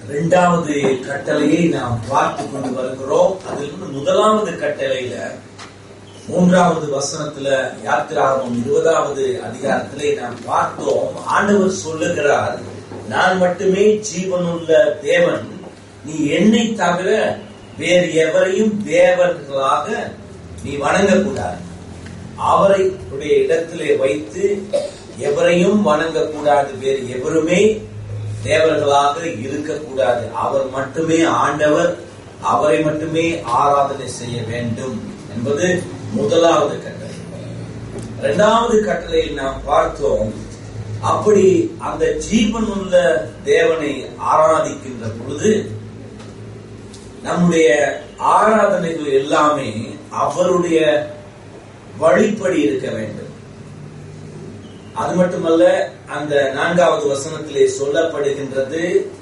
இரண்டாவது கட்டளையை நாம் பார்த்து கொண்டு வருகிறோம் அதில் முதலாவது கட்டளையில மூன்றாவது வசனத்துல யாத்திராகமம் இருபதாவது அதிகாரத்திலே நாம் பார்த்தோம் ஆண்டவர் சொல்லுகிறார் நான் மட்டுமே ஜீவனுள்ள தேவன் நீ என்னை தவிர வேறு எவரையும் தேவர்களாக நீ வணங்கக்கூடாது அவரை உடைய இடத்திலே வைத்து எவரையும் வணங்கக்கூடாது வேறு எவருமே தேவர்களாக இருக்கக்கூடாது அவர் மட்டுமே ஆண்டவர் அவரை மட்டுமே ஆராதனை செய்ய வேண்டும் என்பது முதலாவது கட்டளை இரண்டாவது கட்டளையில் நாம் பார்த்தோம் அப்படி அந்த ஜீவனுள்ள தேவனை ஆராதிக்கின்ற பொழுது நம்முடைய ஆராதனைகள் எல்லாமே அவருடைய வழிப்படி இருக்க வேண்டும் அது மட்டுமல்ல அந்த நான்காவது வசனத்திலே சொல்லப்படுகின்றது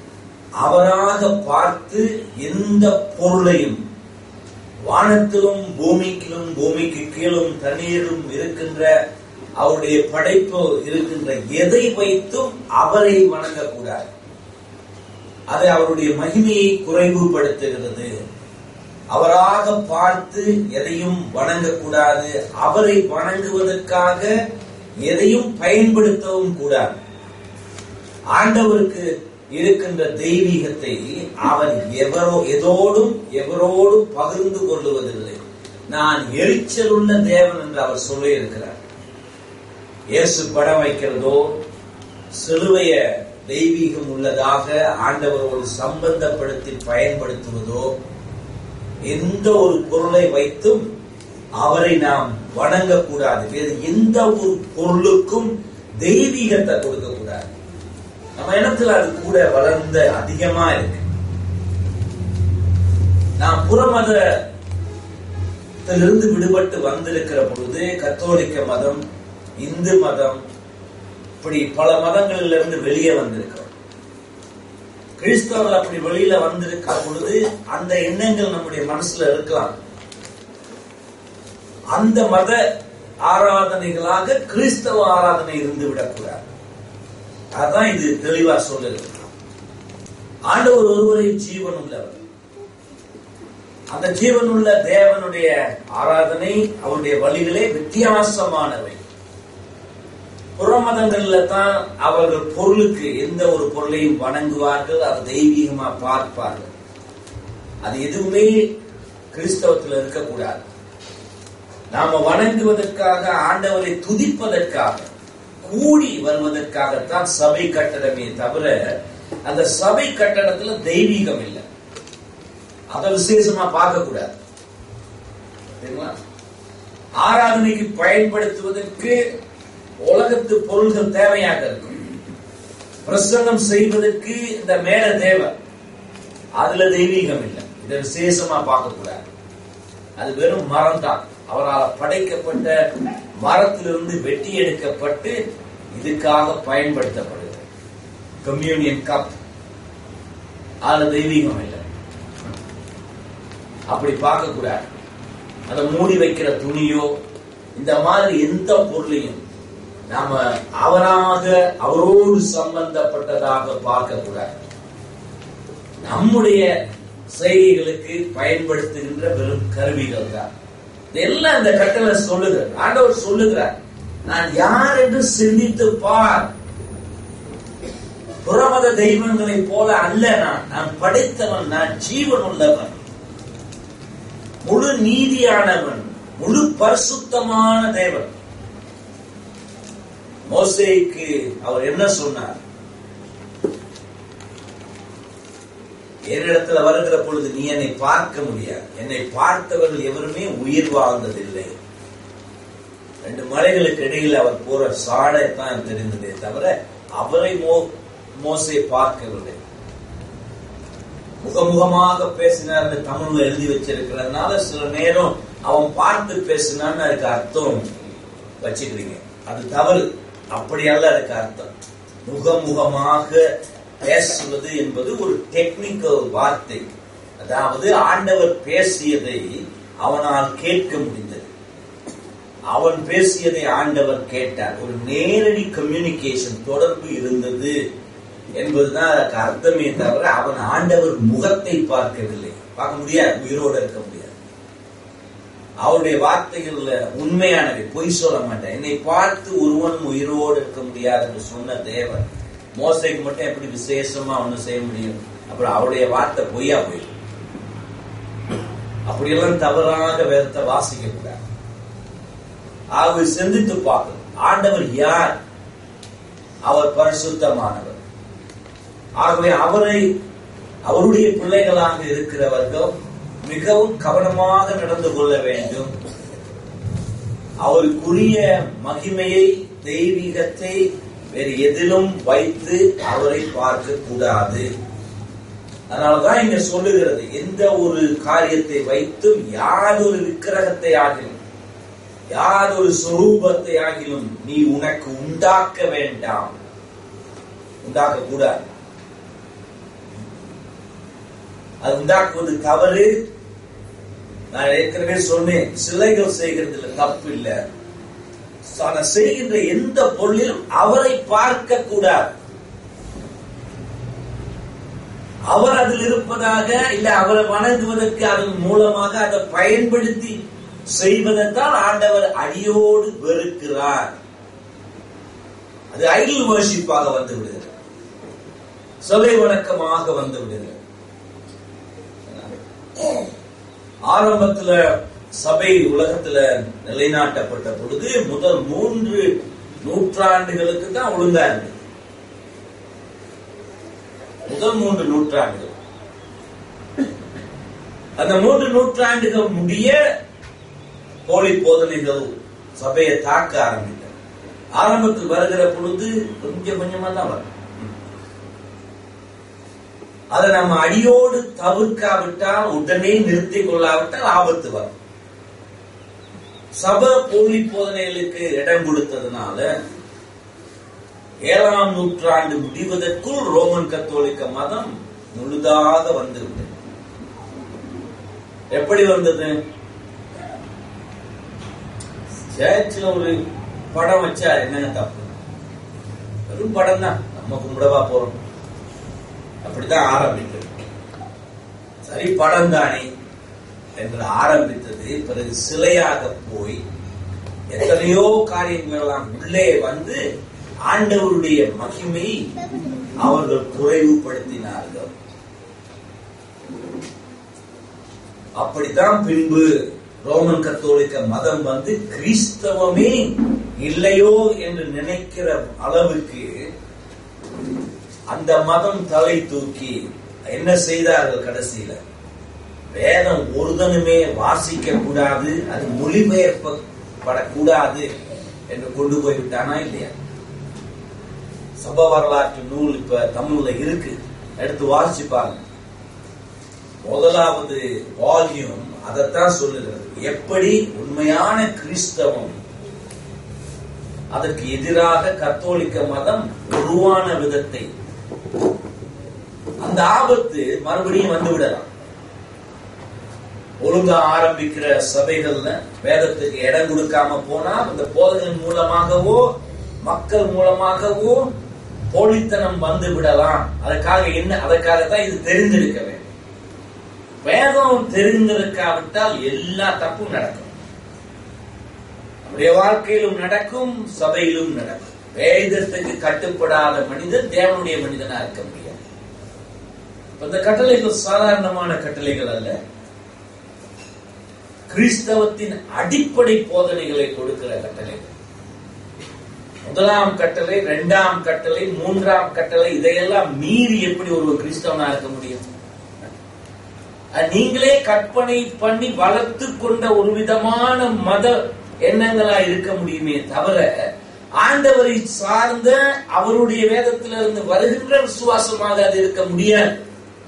அவராக பார்த்து எந்த பொருளையும் வானத்திலும் பூமிக்கிலும் பூமிக்கு கீழும் தண்ணீரும் இருக்கின்ற அவருடைய படைப்பு இருக்கின்ற எதை வைத்தும் அவரை வணங்கக்கூடாது அது அவருடைய மகிமையை குறைவுபடுத்துகிறது அவராக பார்த்து எதையும் வணங்கக்கூடாது அவரை வணங்குவதற்காக எதையும் பயன்படுத்தவும் கூடாது ஆண்டவருக்கு இருக்கின்ற தெய்வீகத்தை அவர் எவரோ எதோடும் எவரோடும் பகிர்ந்து கொள்ளுவதில்லை நான் எரிச்சல் உள்ள தேவன் என்று அவர் சொல்லி இருக்கிறார் இயேசு படம் வைக்கிறதோ சிலுவைய தெய்வீகம் உள்ளதாக ஆண்டவரோடு சம்பந்தப்படுத்தி பயன்படுத்துவதோ எந்த ஒரு பொருளை வைத்தும் அவரை நாம் வணங்கக்கூடாது வேறு எந்த ஒரு பொருளுக்கும் தெய்வீகத்தை கொடுக்க கூடாது நம்ம இடத்துல அது கூட வளர்ந்த அதிகமா இருக்கு நாம் புறமதத்திலிருந்து விடுபட்டு வந்திருக்கிற பொழுது கத்தோலிக்க மதம் இந்து மதம் இப்படி பல மதங்களிலிருந்து இருந்து வெளியே வந்திருக்கிறோம் கிறிஸ்தவர்கள் அப்படி வெளியில வந்திருக்கிற பொழுது அந்த எண்ணங்கள் நம்முடைய மனசுல இருக்கலாம் அந்த மத ஆராதனைகளாக கிறிஸ்தவ ஆராதனை இருந்து விடக்கூடாது அதான் இது தெளிவா சொல்லுது ஆண்டவர் ஒருவரை ஜீவன் உள்ளவர் அந்த ஜீவனுள்ள தேவனுடைய ஆராதனை அவருடைய வழிகளே வித்தியாசமானவை புறமதங்கள்ல தான் அவர்கள் பொருளுக்கு எந்த ஒரு பொருளையும் வணங்குவார்கள் அது தெய்வீகமா பார்ப்பார்கள் அது எதுவுமே கிறிஸ்தவத்தில் இருக்கக்கூடாது நாம வணங்குவதற்காக ஆண்டவரை துதிப்பதற்காக கூடி வருவதற்காகத்தான் சபை கட்டடமே தவிர அந்த சபை கட்டடத்துல தெய்வீகம் இல்லை அத விசேஷமா பார்க்க கூடாது ஆராதனைக்கு பயன்படுத்துவதற்கு உலகத்து பொருள்கள் தேவையாக இருக்கும் பிரசங்கம் செய்வதற்கு இந்த மேல தேவை அதுல தெய்வீகம் இல்லை இதை விசேஷமா பார்க்க கூடாது அது வெறும் மரம் தான் அவரால் படைக்கப்பட்ட மரத்திலிருந்து வெட்டி எடுக்கப்பட்டு இதுக்காக பயன்படுத்தப்படுகிறது கம்யூனியன் கப் அதுல தெய்வீகம் இல்லை அப்படி பார்க்க கூடாது அதை மூடி வைக்கிற துணியோ இந்த மாதிரி எந்த பொருளையும் நாம அவராக அவரோடு சம்பந்தப்பட்டதாக பார்க்க கூடாது நம்முடைய செய்திகளுக்கு பயன்படுத்துகின்ற வெறும் கருவிகள் தான் இதெல்லாம் இந்த கட்டளை சொல்லுகிறார் ஆண்டவர் சொல்லுகிறார் நான் யார் என்று சிந்தித்து பார் புறமத தெய்வங்களை போல அல்ல நான் நான் படைத்தவன் நான் ஜீவன் உள்ளவன் முழு நீதியானவன் முழு பரிசுத்தமான தேவன் மோசேக்கு அவர் என்ன சொன்னார் என்னிடத்துல வருகிற பொழுது நீ என்னை பார்க்க முடியாது என்னை பார்த்தவர்கள் எவருமே உயிர் வாழ்ந்ததில்லை ரெண்டு மலைகளுக்கு இடையில் அவர் போற சாடை தான் தெரிந்ததே தவிர அவரை மோ மோசை பார்க்கவில்லை முகமுகமாக பேசினார் தமிழ்ல எழுதி வச்சிருக்கிறதுனால சில நேரம் அவன் பார்த்து பேசினான்னு அதுக்கு அர்த்தம் வச்சுக்கிறீங்க அது தவறு அப்படியல்ல அதுக்கு அர்த்தம் முகமுகமாக பேசுவது என்பது ஒரு டெக்னிக்கல் வார்த்தை அதாவது ஆண்டவர் பேசியதை அவனால் கேட்க முடிந்தது அவன் பேசியதை ஆண்டவர் கேட்டார் ஒரு நேரடி கம்யூனிகேஷன் தொடர்பு இருந்தது என்பதுதான் அதற்கு அர்த்தமே தவிர அவன் ஆண்டவர் முகத்தை பார்க்கவில்லை பார்க்க முடியாது உயிரோடு இருக்க முடியாது அவருடைய வார்த்தைகள்ல உண்மையானவை பொய் சொல்ல மாட்டேன் என்னை பார்த்து ஒருவன் உயிரோடு இருக்க முடியாது என்று சொன்ன தேவன் மோசைக்கு மட்டும் எப்படி விசேஷமா ஒண்ணு செய்ய முடியும் அப்புறம் அவருடைய வார்த்தை பொய்யா போயிடும் அப்படியெல்லாம் தவறாக வேதத்தை வாசிக்க கூடாது ஆகவே சிந்தித்து பார்க்கணும் ஆண்டவர் யார் அவர் பரிசுத்தமானவர் ஆகவே அவரை அவருடைய பிள்ளைகளாக இருக்கிறவர்கள் மிகவும் கவனமாக நடந்து கொள்ள வேண்டும் அவருக்குரிய மகிமையை தெய்வீகத்தை வேறு எதிலும் வைத்து அவரை பார்க்க கூடாது அதனாலதான் இங்க சொல்லுகிறது எந்த ஒரு காரியத்தை வைத்தும் யாதொரு விக்கிரகத்தை ஆகிலும் யாதொரு சொரூபத்தை ஆகிலும் நீ உனக்கு உண்டாக்க வேண்டாம் உண்டாக்க கூடாது அது உண்டாக்குவது தவறு நான் ஏற்கனவே சொன்னேன் சிலைகள் செய்கிறதுல தப்பு இல்ல ஆனா செய்கின்ற எந்த பொருளிலும் அவரை பார்க்க கூடாது அவர் அதில் இருப்பதாக இல்ல அவரை வணங்குவதற்கு அதன் மூலமாக அதை பயன்படுத்தி செய்வதைத்தான் ஆண்டவர் அடியோடு வெறுக்கிறார் அது ஐடில் வர்ஷிப்பாக வந்து விடுகிறது சிலை வணக்கமாக வந்து விடுகிறது ஆரம்பத்துல சபை உலகத்துல நிலைநாட்டப்பட்ட பொழுது முதல் மூன்று நூற்றாண்டுகளுக்கு தான் ஒழுங்கா இருந்தது முதல் மூன்று நூற்றாண்டுகள் அந்த மூன்று நூற்றாண்டுகள் முடிய போலி போதனைகள் சபையை தாக்க ஆரம்பித்தன ஆரம்பத்தில் வருகிற பொழுது கொஞ்சம் கொஞ்சமா தான் வரும் அதை நம்ம அடியோடு தவிர்க்காவிட்டால் உடனே நிறுத்திக் கொள்ளாவிட்டால் ஆபத்து வரும் சபை போலி போதனைகளுக்கு இடம் கொடுத்ததுனால ஏழாம் நூற்றாண்டு முடிவதற்குள் ரோமன் கத்தோலிக்க மதம் முழுதாக வந்துவிட்டது எப்படி வந்தது சேர்ச்சில் ஒரு படம் வச்சா என்னங்க தப்பு வெறும் படம் தான் நம்ம கும்பிடவா போறோம் அப்படித்தான் ஆரம்பித்தது சரி படம் தானே என்று ஆரம்பித்தது பிறகு சிலையாக போய் எத்தனையோ காரியங்கள் எல்லாம் உள்ளே வந்து ஆண்டவருடைய மகிமை அவர்கள் குறைவுபடுத்தினார்கள் அப்படித்தான் பின்பு ரோமன் கத்தோலிக்க மதம் வந்து கிறிஸ்தவமே இல்லையோ என்று நினைக்கிற அளவுக்கு அந்த மதம் தலை தூக்கி என்ன செய்தார்கள் கடைசியில வேதம் ஒருதனுமே வாசிக்க கூடாது அது மொழிபெயர்ப்படக்கூடாது என்று கொண்டு போய் விட்டானா இல்லையா சப வரலாற்று நூல் இப்ப தமிழ்ல இருக்கு எடுத்து வாசிச்சு பாருங்க முதலாவது வால்யூம் அதைத்தான் சொல்லுகிறது எப்படி உண்மையான கிறிஸ்தவம் அதற்கு எதிராக கத்தோலிக்க மதம் உருவான விதத்தை அந்த ஆபத்து மறுபடியும் வந்து விடலாம் ஒழுங்கா ஆரம்பிக்கிற சபைகள்ல வேதத்துக்கு இடம் கொடுக்காம போனா அந்த போதகன் மூலமாகவோ மக்கள் மூலமாகவோ போலித்தனம் வந்து விடலாம் அதற்காக என்ன அதற்காகத்தான் இது தெரிந்திருக்க வேண்டும் வேதம் தெரிந்திருக்காவிட்டால் எல்லா தப்பும் நடக்கும் நம்முடைய வாழ்க்கையிலும் நடக்கும் சபையிலும் நடக்கும் வேதத்துக்கு கட்டுப்படாத மனிதன் தேவனுடைய மனிதனா இருக்க முடியாது இந்த கட்டளைகள் சாதாரணமான கட்டளைகள் அல்ல கிறிஸ்தவத்தின் அடிப்படை போதனைகளை கொடுக்கிற கட்டளைகள் முதலாம் கட்டளை இரண்டாம் கட்டளை மூன்றாம் கட்டளை இதையெல்லாம் மீறி எப்படி ஒரு கிறிஸ்தவனா இருக்க முடியும் நீங்களே கற்பனை பண்ணி வளர்த்து கொண்ட ஒரு விதமான மத எண்ணங்களா இருக்க முடியுமே தவிர ஆண்டவரை சார்ந்த அவருடைய வேதத்திலிருந்து வருகின்ற விசுவாசமாக அது இருக்க முடியாது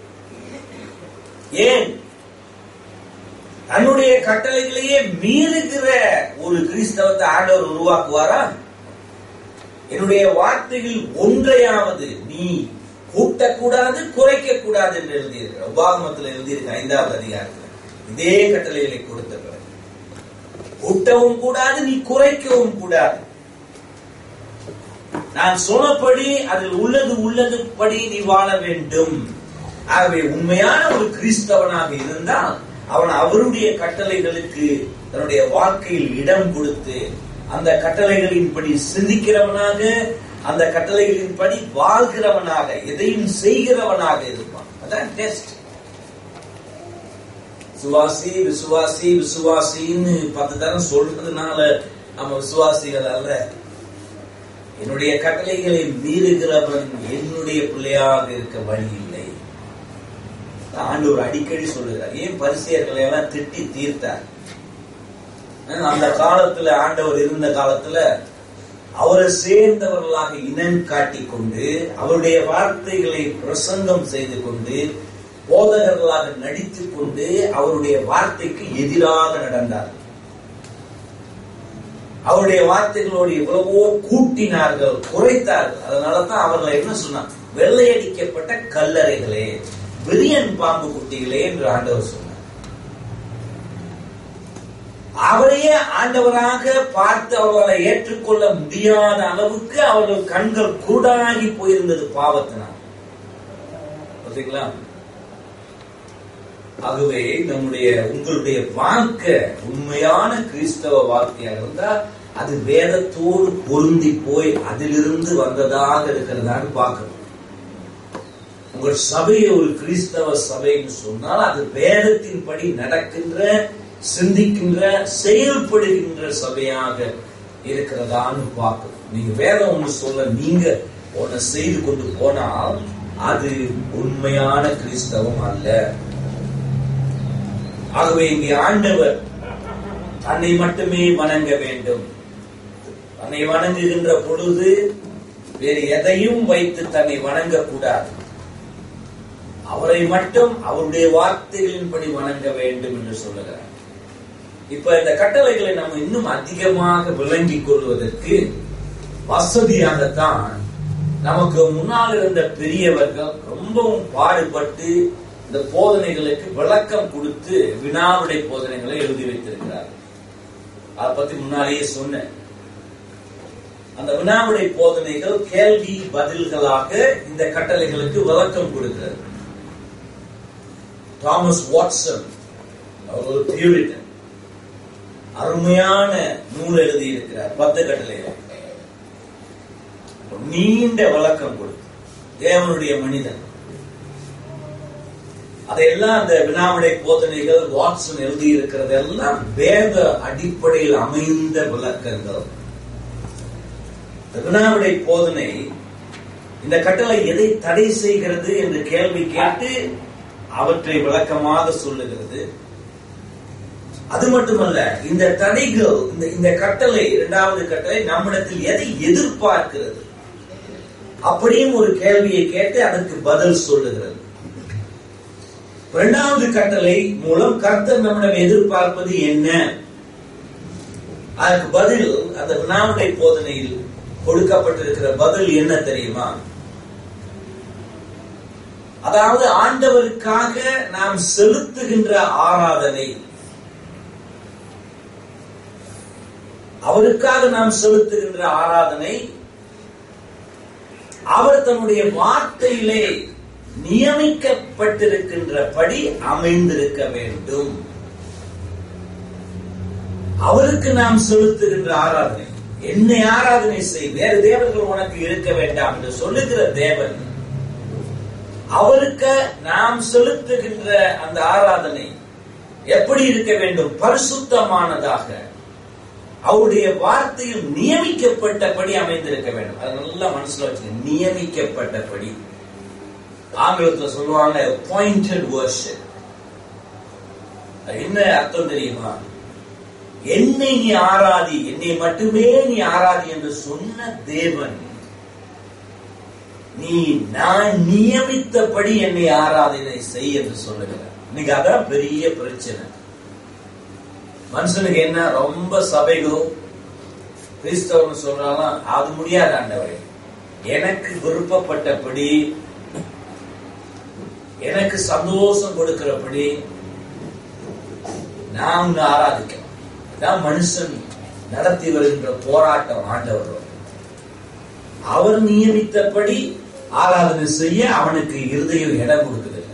ஏன் தன்னுடைய கட்டளைகளையே மீறுகிற ஒரு கிறிஸ்தவத்தை ஆண்டவர் உருவாக்குவாரா என்னுடைய வார்த்தைகள் ஒன்றையாவது நீ கூட்டக்கூடாது குறைக்க கூடாது என்று எழுதியிருக்கிற உபாகமத்தில் எழுதியிருக்க ஐந்தாவது அதிகாரத்தில் இதே கட்டளைகளை கொடுத்த பிறகு கூட்டவும் கூடாது நீ குறைக்கவும் கூடாது நான் சொன்னபடி அதில் உள்ளது உள்ளது படி நீ வாழ வேண்டும் ஆகவே உண்மையான ஒரு கிறிஸ்தவனாக இருந்தால் அவன் அவருடைய கட்டளைகளுக்கு தன்னுடைய வாழ்க்கையில் இடம் கொடுத்து அந்த கட்டளைகளின்படி சிந்திக்கிறவனாக அந்த கட்டளைகளின்படி வாழ்கிறவனாக எதையும் செய்கிறவனாக இருப்பான் அதான் டெஸ்ட் சுவாசி விசுவாசி விசுவாசின்னு பத்து தரம் சொல்றதுனால நம்ம விசுவாசிகள் அல்ல என்னுடைய கட்டளைகளை மீறுகிறவன் என்னுடைய பிள்ளையாக இருக்க வழி இல்லை ஆண்டவர் அடிக்கடி சொல்லுகிறார் ஏன் பரிசெயர்களை எல்லாம் திட்டி தீர்த்தார் அந்த காலத்துல ஆண்டவர் இருந்த காலத்துல அவரை சேர்ந்தவர்களாக இனம் காட்டிக் கொண்டு அவருடைய வார்த்தைகளை பிரசங்கம் செய்து கொண்டு போதகர்களாக நடித்துக் கொண்டு அவருடைய வார்த்தைக்கு எதிராக நடந்தார் அவருடைய வார்த்தைகளோடு எவ்வளவோ கூட்டினார்கள் குறைத்தார்கள் அதனாலதான் அவர்களை என்ன சொன்னார் வெள்ளையடிக்கப்பட்ட கல்லறைகளே விரியன் பாம்பு குட்டிகளே என்று ஆண்டவர் சொன்னார் அவரையே ஆண்டவராக பார்த்து அவர்களை ஏற்றுக்கொள்ள முடியாத அளவுக்கு அவர்கள் கண்கள் குருடாகி போயிருந்தது பாவத்தினால் பார்த்தீங்களா ஆகவே நம்முடைய உங்களுடைய வாழ்க்கை உண்மையான கிறிஸ்தவ வாழ்க்கையாக இருந்தா அது வேதத்தோடு பொருந்தி போய் அதிலிருந்து வந்ததாக இருக்கிறதான்னு பார்க்கணும் உங்கள் சபையை ஒரு கிறிஸ்தவ சபைன்னு சொன்னால் அது வேதத்தின்படி நடக்கின்ற சிந்திக்கின்ற செயல்படுகின்ற சபையாக இருக்கிறதான்னு பார்க்கணும் நீங்க வேதம் ஒண்ணு சொல்ல நீங்க ஒன்னு செய்து கொண்டு போனால் அது உண்மையான கிறிஸ்தவம் அல்ல ஆகவே இங்கே ஆண்டவர் தன்னை மட்டுமே வணங்க வேண்டும் தன்னை வணங்குகின்ற பொழுது வேறு எதையும் வைத்து தன்னை வணங்கக்கூடாது அவரை மட்டும் அவருடைய வார்த்தைகளின்படி வணங்க வேண்டும் என்று சொல்லுகிறார் இப்ப இந்த கட்டளைகளை நம்ம இன்னும் அதிகமாக விளங்கிக் கொள்வதற்கு வசதியாகத்தான் நமக்கு முன்னால் இருந்த பெரியவர்கள் ரொம்பவும் பாடுபட்டு இந்த போதனைகளுக்கு விளக்கம் கொடுத்து வினாவிடை போதனைகளை எழுதி வைத்திருக்கிறார் அதை பத்தி முன்னாலேயே சொன்னேன் அந்த வினாவிடை போதனைகள் கேள்வி பதில்களாக இந்த கட்டளைகளுக்கு விளக்கம் கொடுக்கிறது தாமஸ் வாட்சன் அவர் ஒரு பியூரிட்டன் அருமையான நூல் எழுதி இருக்கிறார் பத்து கட்டளைகள் நீண்ட விளக்கம் கொடுத்து தேவனுடைய மனிதன் அதையெல்லாம் அந்த வினாவிடை போதனைகள் வாட்சன் எழுதி இருக்கிறது எல்லாம் வேத அடிப்படையில் அமைந்த விளக்கங்கள் வினாவிடை போதனை இந்த கட்டளை எதை தடை செய்கிறது என்று கேள்வி கேட்டு அவற்றை விளக்கமாக சொல்லுகிறது அது மட்டுமல்ல இந்த தடைகள் இந்த இந்த கட்டளை இரண்டாவது கட்டளை நம்மிடத்தில் எதை எதிர்பார்க்கிறது அப்படியும் ஒரு கேள்வியை கேட்டு அதற்கு பதில் சொல்லுகிறது இரண்டாவது கட்டளை மூலம் கர்த்தர் நம்மிடம் எதிர்பார்ப்பது என்ன அதற்கு பதில் அந்த வினாவுடை போதனையில் கொடுக்கப்பட்டிருக்கிற பதில் என்ன தெரியுமா அதாவது ஆண்டவருக்காக நாம் செலுத்துகின்ற ஆராதனை அவருக்காக நாம் செலுத்துகின்ற ஆராதனை அவர் தன்னுடைய வார்த்தையிலே நியமிக்கப்பட்டிருக்கின்றபடி அமைந்திருக்க வேண்டும் அவருக்கு நாம் செலுத்துகின்ற ஆராதனை என்னை ஆராதனை செய் வேறு தேவர்கள் உனக்கு இருக்க வேண்டாம் என்று சொல்லுகிற தேவன் அவருக்கு நாம் செலுத்துகின்ற அந்த ஆராதனை எப்படி இருக்க வேண்டும் பரிசுத்தமானதாக அவருடைய வார்த்தையில் நியமிக்கப்பட்டபடி அமைந்திருக்க வேண்டும் அது நல்லா மனசுல வச்சு நியமிக்கப்பட்டபடி ஆங்கிலத்துல சொல்லுவாங்க பாயிண்டட் worship என்ன அர்த்தம் தெரியுமா என்னை நீ ஆராதி என்னை மட்டுமே நீ ஆராதி என்று சொன்ன தேவன் நீ நான் நியமித்தபடி என்னை ஆராதனை செய் என்று சொல்லுகிறார் இன்னைக்கு அதான் பெரிய பிரச்சனை மனுஷனுக்கு என்ன ரொம்ப சபைகளோ கிறிஸ்தவன் சொல்றாலும் அது முடியாது ஆண்டவரே எனக்கு விருப்பப்பட்டபடி எனக்கு சந்தோஷம் கொடுக்கிறபடி நான் உன்னை ஆராதிக்கணும் இதான் மனுஷன் நடத்தி வருகின்ற போராட்டம் ஆண்டவர் அவர் நியமித்தபடி ஆராதனை செய்ய அவனுக்கு இருதயம் இடம் கொடுக்குதில்லை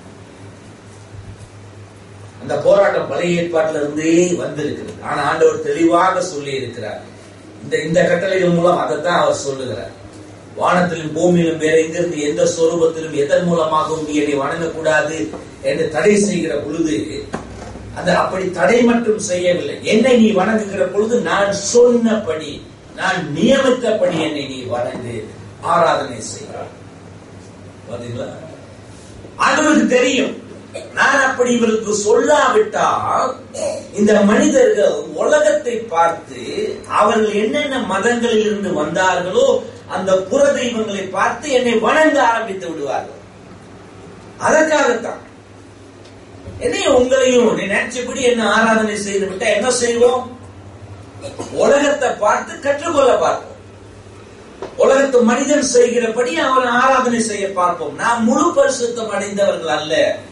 அந்த போராட்டம் பழைய ஏற்பாட்டில இருந்தே வந்திருக்கிறது ஆனா ஆண்டவர் தெளிவாக சொல்லி இருக்கிறார் இந்த இந்த கட்டளைகள் மூலம் அதைத்தான் அவர் சொல்லுகிறார் வானத்திலும் பூமியிலும் வேற எங்கிருந்து எந்த சொரூபத்திலும் எதன் மூலமாகவும் நீ என்னை வணங்கக்கூடாது என்று தடை செய்கிற பொழுது அந்த அப்படி தடை மட்டும் செய்யவில்லை என்னை நீ வணங்குகிற பொழுது நான் சொன்னபடி நான் நியமித்தபடி என்னை நீ வணங்கு ஆராதனை செய்கிறார் பாத்தீங்களா ஆண்டவருக்கு தெரியும் நான் அப்படி இவருக்கு சொல்லாவிட்டால் இந்த மனிதர்கள் உலகத்தை பார்த்து அவர்கள் என்னென்ன மதங்களில் இருந்து வந்தார்களோ அந்த புற தெய்வங்களை பார்த்து என்னை வணங்க ஆரம்பித்து விடுவார்கள் அதற்காகத்தான் என்னையும் உங்களையும் நீ நினைச்சபடி என்ன ஆராதனை செய்து விட்டா என்ன செய்வோம் உலகத்தை பார்த்து கற்றுக்கொள்ள பார்ப்போம் உலகத்து மனிதன் செய்கிறபடி அவன் ஆராதனை செய்ய பார்ப்போம் நாம் முழு பரிசுத்தம் அடைந்தவர்கள் அல்ல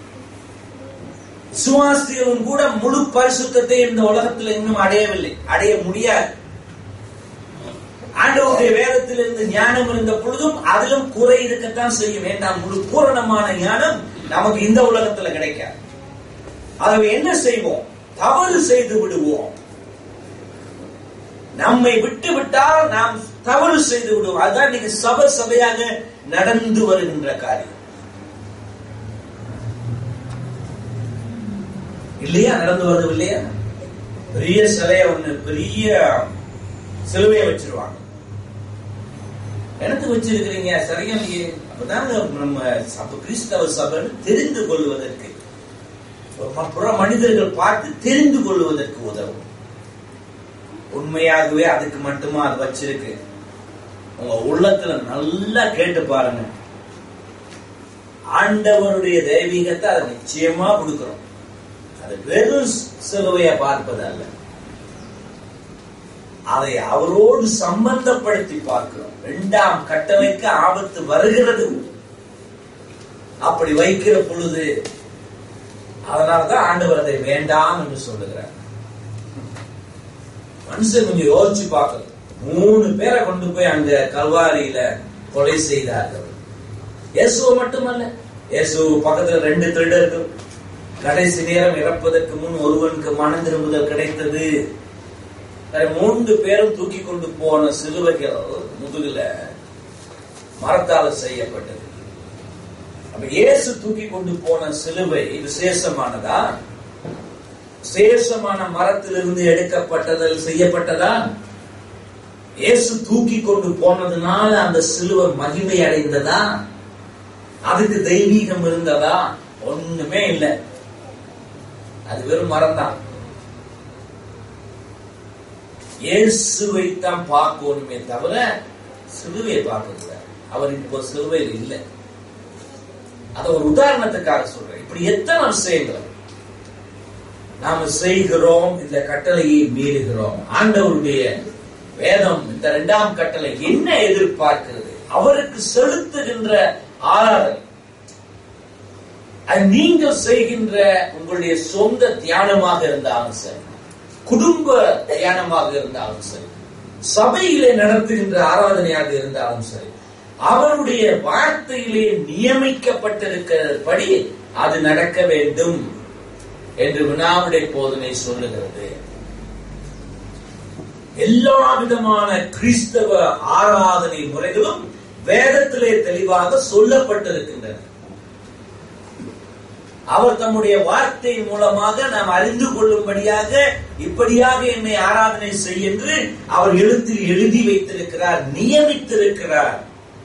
சுவாசிகளும் கூட முழு பரிசுத்தத்தை இந்த உலகத்தில் இன்னும் அடையவில்லை அடைய முடியாது ஆண்டவருடைய வேதத்தில் இருந்து ஞானம் இருந்த பொழுதும் அதிலும் குறை இருக்கத்தான் செய்யும் வேண்டாம் முழு பூரணமான ஞானம் நமக்கு இந்த உலகத்துல கிடைக்காது ஆகவே என்ன செய்வோம் தவறு செய்து விடுவோம் நம்மை விட்டு விட்டால் நாம் தவறு செய்து விடுவோம் அதுதான் நீங்க சபை சபையாக நடந்து வருகின்ற காரியம் இல்லையா நடந்து வருது இல்லையா பெரிய சிலைய ஒண்ணு பெரிய சிலுவையை வச்சிருவாங்க எனக்கு வச்சிருக்கிறீங்க சரியா இல்லையே அப்பதாங்க நம்ம அப்ப கிறிஸ்தவ சபைன்னு தெரிந்து கொள்வதற்கு புற மனிதர்கள் பார்த்து தெரிந்து கொள்வதற்கு உதவும் உண்மையாகவே அதுக்கு மட்டுமா அது வச்சிருக்கு உங்க உள்ளத்துல நல்லா கேட்டு பாருங்க ஆண்டவருடைய தெய்வீகத்தை அதை நிச்சயமா கொடுக்கிறோம் அது வெறும் சிலுவைய பார்ப்பது அல்ல அதை அவரோடு சம்பந்தப்படுத்தி பார்க்கிறோம் இரண்டாம் கட்டளைக்கு ஆபத்து வருகிறது அப்படி வைக்கிற பொழுது அதனாலதான் ஆண்டவர் அதை வேண்டாம் என்று சொல்லுகிறார் மனுஷன் கொஞ்சம் யோசிச்சு பார்க்கணும் மூணு பேரை கொண்டு போய் அந்த கல்வாரியில கொலை செய்தார்கள் இயேசுவ மட்டுமல்ல இயேசு பக்கத்துல ரெண்டு திருடர்கள் கடைசி நேரம் இறப்பதற்கு முன் ஒருவனுக்கு மனம் திரும்புதல் கிடைத்தது மூன்று பேரும் தூக்கி கொண்டு போன சிலுவைகள் முதுகுல மரத்தால் செய்யப்பட்டது அப்ப இயேசு தூக்கி கொண்டு போன சிலுவை விசேஷமானதா விசேஷமான மரத்திலிருந்து எடுக்கப்பட்டதில் செய்யப்பட்டதா இயேசு தூக்கி கொண்டு போனதுனால அந்த சிலுவை மகிமை அடைந்ததா அதுக்கு தெய்வீகம் இருந்ததா ஒண்ணுமே இல்லை அது வெறும் மரம் தான் இயேசுவை தான் பார்க்கணுமே தவிர சிலுவையை பார்க்க கூடாது அவர் இப்போ சிலுவையில் இல்லை அத ஒரு உதாரணத்துக்காக சொல்றேன் இப்படி எத்தனை விஷயங்கள் நாம செய்கிறோம் இந்த கட்டளையை மீறுகிறோம் ஆண்டவருடைய வேதம் இந்த இரண்டாம் கட்டளை என்ன எதிர்பார்க்கிறது அவருக்கு செலுத்துகின்ற ஆராதனை அது நீங்கள் செய்கின்ற உங்களுடைய சொந்த தியானமாக இருந்தாலும் சரி குடும்ப தியானமாக இருந்தாலும் சரி சபையிலே நடத்துகின்ற ஆராதனையாக இருந்தாலும் சரி அவருடைய வார்த்தையிலே நியமிக்கப்பட்டிருக்கிறபடி அது நடக்க வேண்டும் என்று வினாவுடைய போதனை சொல்லுகிறது எல்லா விதமான கிறிஸ்தவ ஆராதனை முறைகளும் வேதத்திலே தெளிவாக சொல்லப்பட்டிருக்கின்றன அவர் தம்முடைய வார்த்தை மூலமாக நாம் அறிந்து கொள்ளும்படியாக இப்படியாக என்னை ஆராதனை செய் என்று அவர் எழுத்தில் எழுதி வைத்திருக்கிறார் நியமித்திருக்கிறார்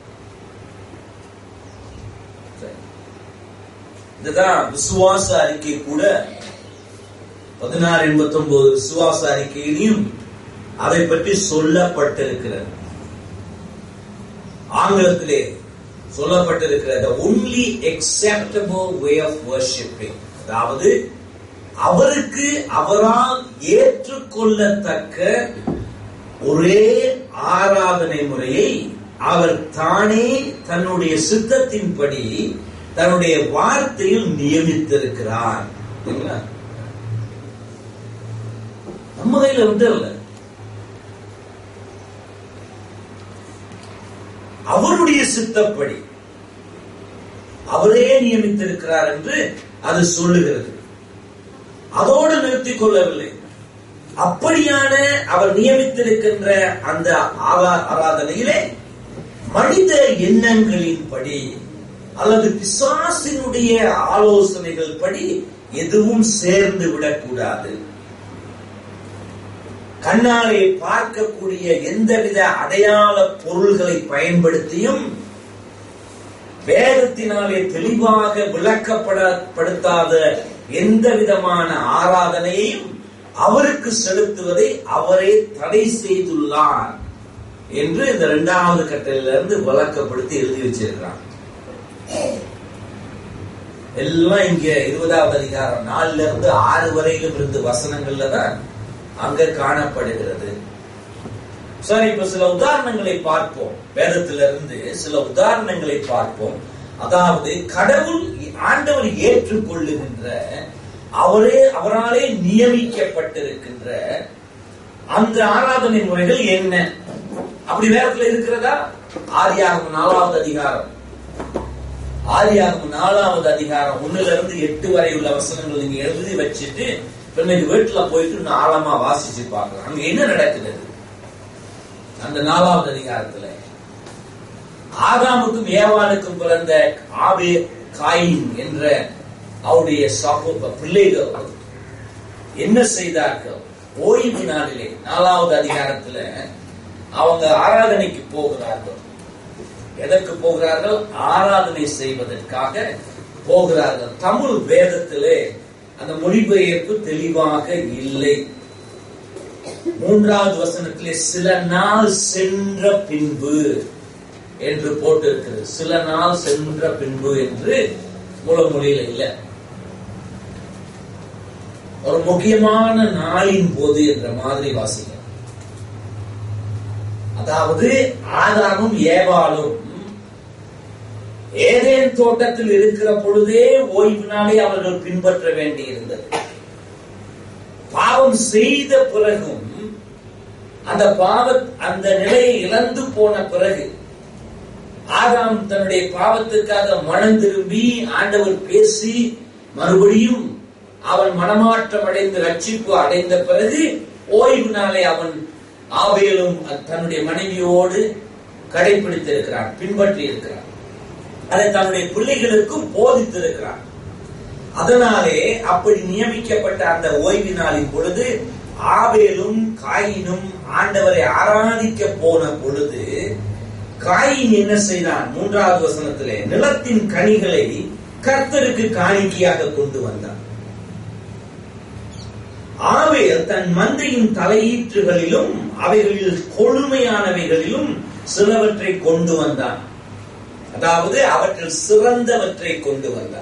இதுதான் விசுவாச அறிக்கை கூட பதினாறு எண்பத்தி ஒன்பது விசுவாச அறிக்கையிலையும் அதை பற்றி சொல்லப்பட்டிருக்கிறது ஆங்கிலத்திலே சொல்லப்பட்டிருக்கிறது only acceptable way of worshiping அதாவது அவருக்கு அவரால் ஏற்றுக்கொள்ளத்தக்க ஒரே ஆராதனை முறையை அவர் தானே தன்னுடைய சித்தத்தின்படி தன்னுடைய வார்த்தையில் நியமித்திருக்கிறார் சரிங்களா? நம்ம கையில வந்து இல்ல அவருடைய சித்தப்படி அவரே நியமித்திருக்கிறார் என்று அது சொல்லுகிறது அதோடு நிறுத்திக் கொள்ளவில்லை அப்படியான அவர் நியமித்திருக்கின்ற அந்த ஆரா- ஆராதனையிலே மனித எண்ணங்களின்படி அல்லது பிசாசினுடைய ஆலோசனைகள் படி எதுவும் சேர்ந்து விடக்கூடாது கண்ணாலே பார்க்கக்கூடிய எந்தவித அடையாள பொருள்களை பயன்படுத்தியும் வேதத்தினாலே தெளிவாக விளக்கப்படப்படுத்தாத எந்த விதமான ஆராதனையையும் அவருக்கு செலுத்துவதை அவரே தடை செய்துள்ளார் என்று இந்த இரண்டாவது கட்டளையிலிருந்து விளக்கப்படுத்தி எழுதி வச்சிருக்கிறான் எல்லாம் இங்க இருபதாவது அதிகாரம் நாலுல இருந்து ஆறு வரையிலும் இருந்து வசனங்கள்ல தான் அங்க காணப்படுகிறது சரி இப்ப சில உதாரணங்களை பார்ப்போம் வேதத்திலிருந்து சில உதாரணங்களை பார்ப்போம் அதாவது கடவுள் ஆண்டவர் ஏற்றுக்கொள்ளுகின்ற அவரே அவராலே நியமிக்கப்பட்டிருக்கின்ற அந்த ஆராதனை முறைகள் என்ன அப்படி வேதத்துல இருக்கிறதா ஆதியாகமம் நாலாவது அதிகாரம் ஆதியாகமம் நாலாவது அதிகாரம் ஒண்ணுல இருந்து எட்டு வரை உள்ள வசனங்கள் நீங்க எழுதி வச்சுட்டு இன்னைக்கு வீட்டுல போயிட்டு இன்னும் ஆழமா வாசிச்சு பார்க்கலாம் அங்க என்ன நடக்குது அந்த நாலாவது அதிகாரத்துல ஆதாமுக்கும் ஏவாளுக்கும் பிறந்த ஆபே காயின் என்ற அவருடைய சகோதர பிள்ளைகள் என்ன செய்தார்கள் ஓய்வு நாளிலே நாலாவது அதிகாரத்துல அவங்க ஆராதனைக்கு போகிறார்கள் எதற்கு போகிறார்கள் ஆராதனை செய்வதற்காக போகிறார்கள் தமிழ் வேதத்திலே அந்த மொழிபெயர்ப்பு தெளிவாக இல்லை மூன்றாவது வசனத்திலே சில நாள் சென்ற பின்பு என்று போட்டிருக்கிறது சில நாள் சென்ற பின்பு என்று மூலமொழியில இல்ல ஒரு முக்கியமான நாளின் போது என்ற மாதிரி வாசிங்க அதாவது ஆதாமும் ஏவாளும் ஏதேன் தோட்டத்தில் இருக்கிற பொழுதே ஓய்வு நாளை அவர்கள் பின்பற்ற வேண்டியிருந்தது பாவம் செய்த பிறகும் அந்த பாவ அந்த நிலையை இழந்து போன பிறகு ஆதாம் தன்னுடைய பாவத்துக்காக மனம் திரும்பி ஆண்டவர் பேசி மறுபடியும் அவன் மனமாற்றம் அடைந்து ரட்சிப்பு அடைந்த பிறகு ஓய்வு நாளை அவன் ஆவேலும் தன்னுடைய மனைவியோடு கடைபிடித்திருக்கிறான் பின்பற்றி இருக்கிறான் அதை தன்னுடைய பிள்ளைகளுக்கும் போதித்திருக்கிறான் அதனாலே அப்படி நியமிக்கப்பட்ட அந்த ஓய்வு நாளின் பொழுது ஆவேலும் காயினும் ஆண்டவரை ஆராதிக்க போன பொழுது காயின் என்ன செய்தான் மூன்றாவது வசனத்திலே நிலத்தின் கனிகளை கர்த்தருக்கு காணிக்கையாக கொண்டு வந்தான் ஆவேல் தன் மந்தையின் தலையீற்றுகளிலும் அவைகளில் கொழுமையானவைகளிலும் சிலவற்றை கொண்டு வந்தான் அதாவது அவற்றில் சிறந்தவற்றை கொண்டு வந்தான்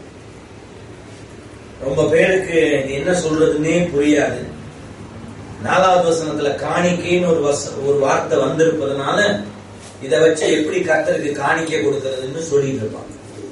ரொம்ப பேருக்கு என்ன சொல்றதுன்னே புரியாது நாலாவது வசனத்துல காணிக்கைன்னு ஒரு வச ஒரு வார்த்தை வந்திருப்பதனால இதை வச்சு எப்படி கர்த்தருக்கு காணிக்கை கொடுக்கறதுன்னு சொல்லிட்டு இருப்பாங்க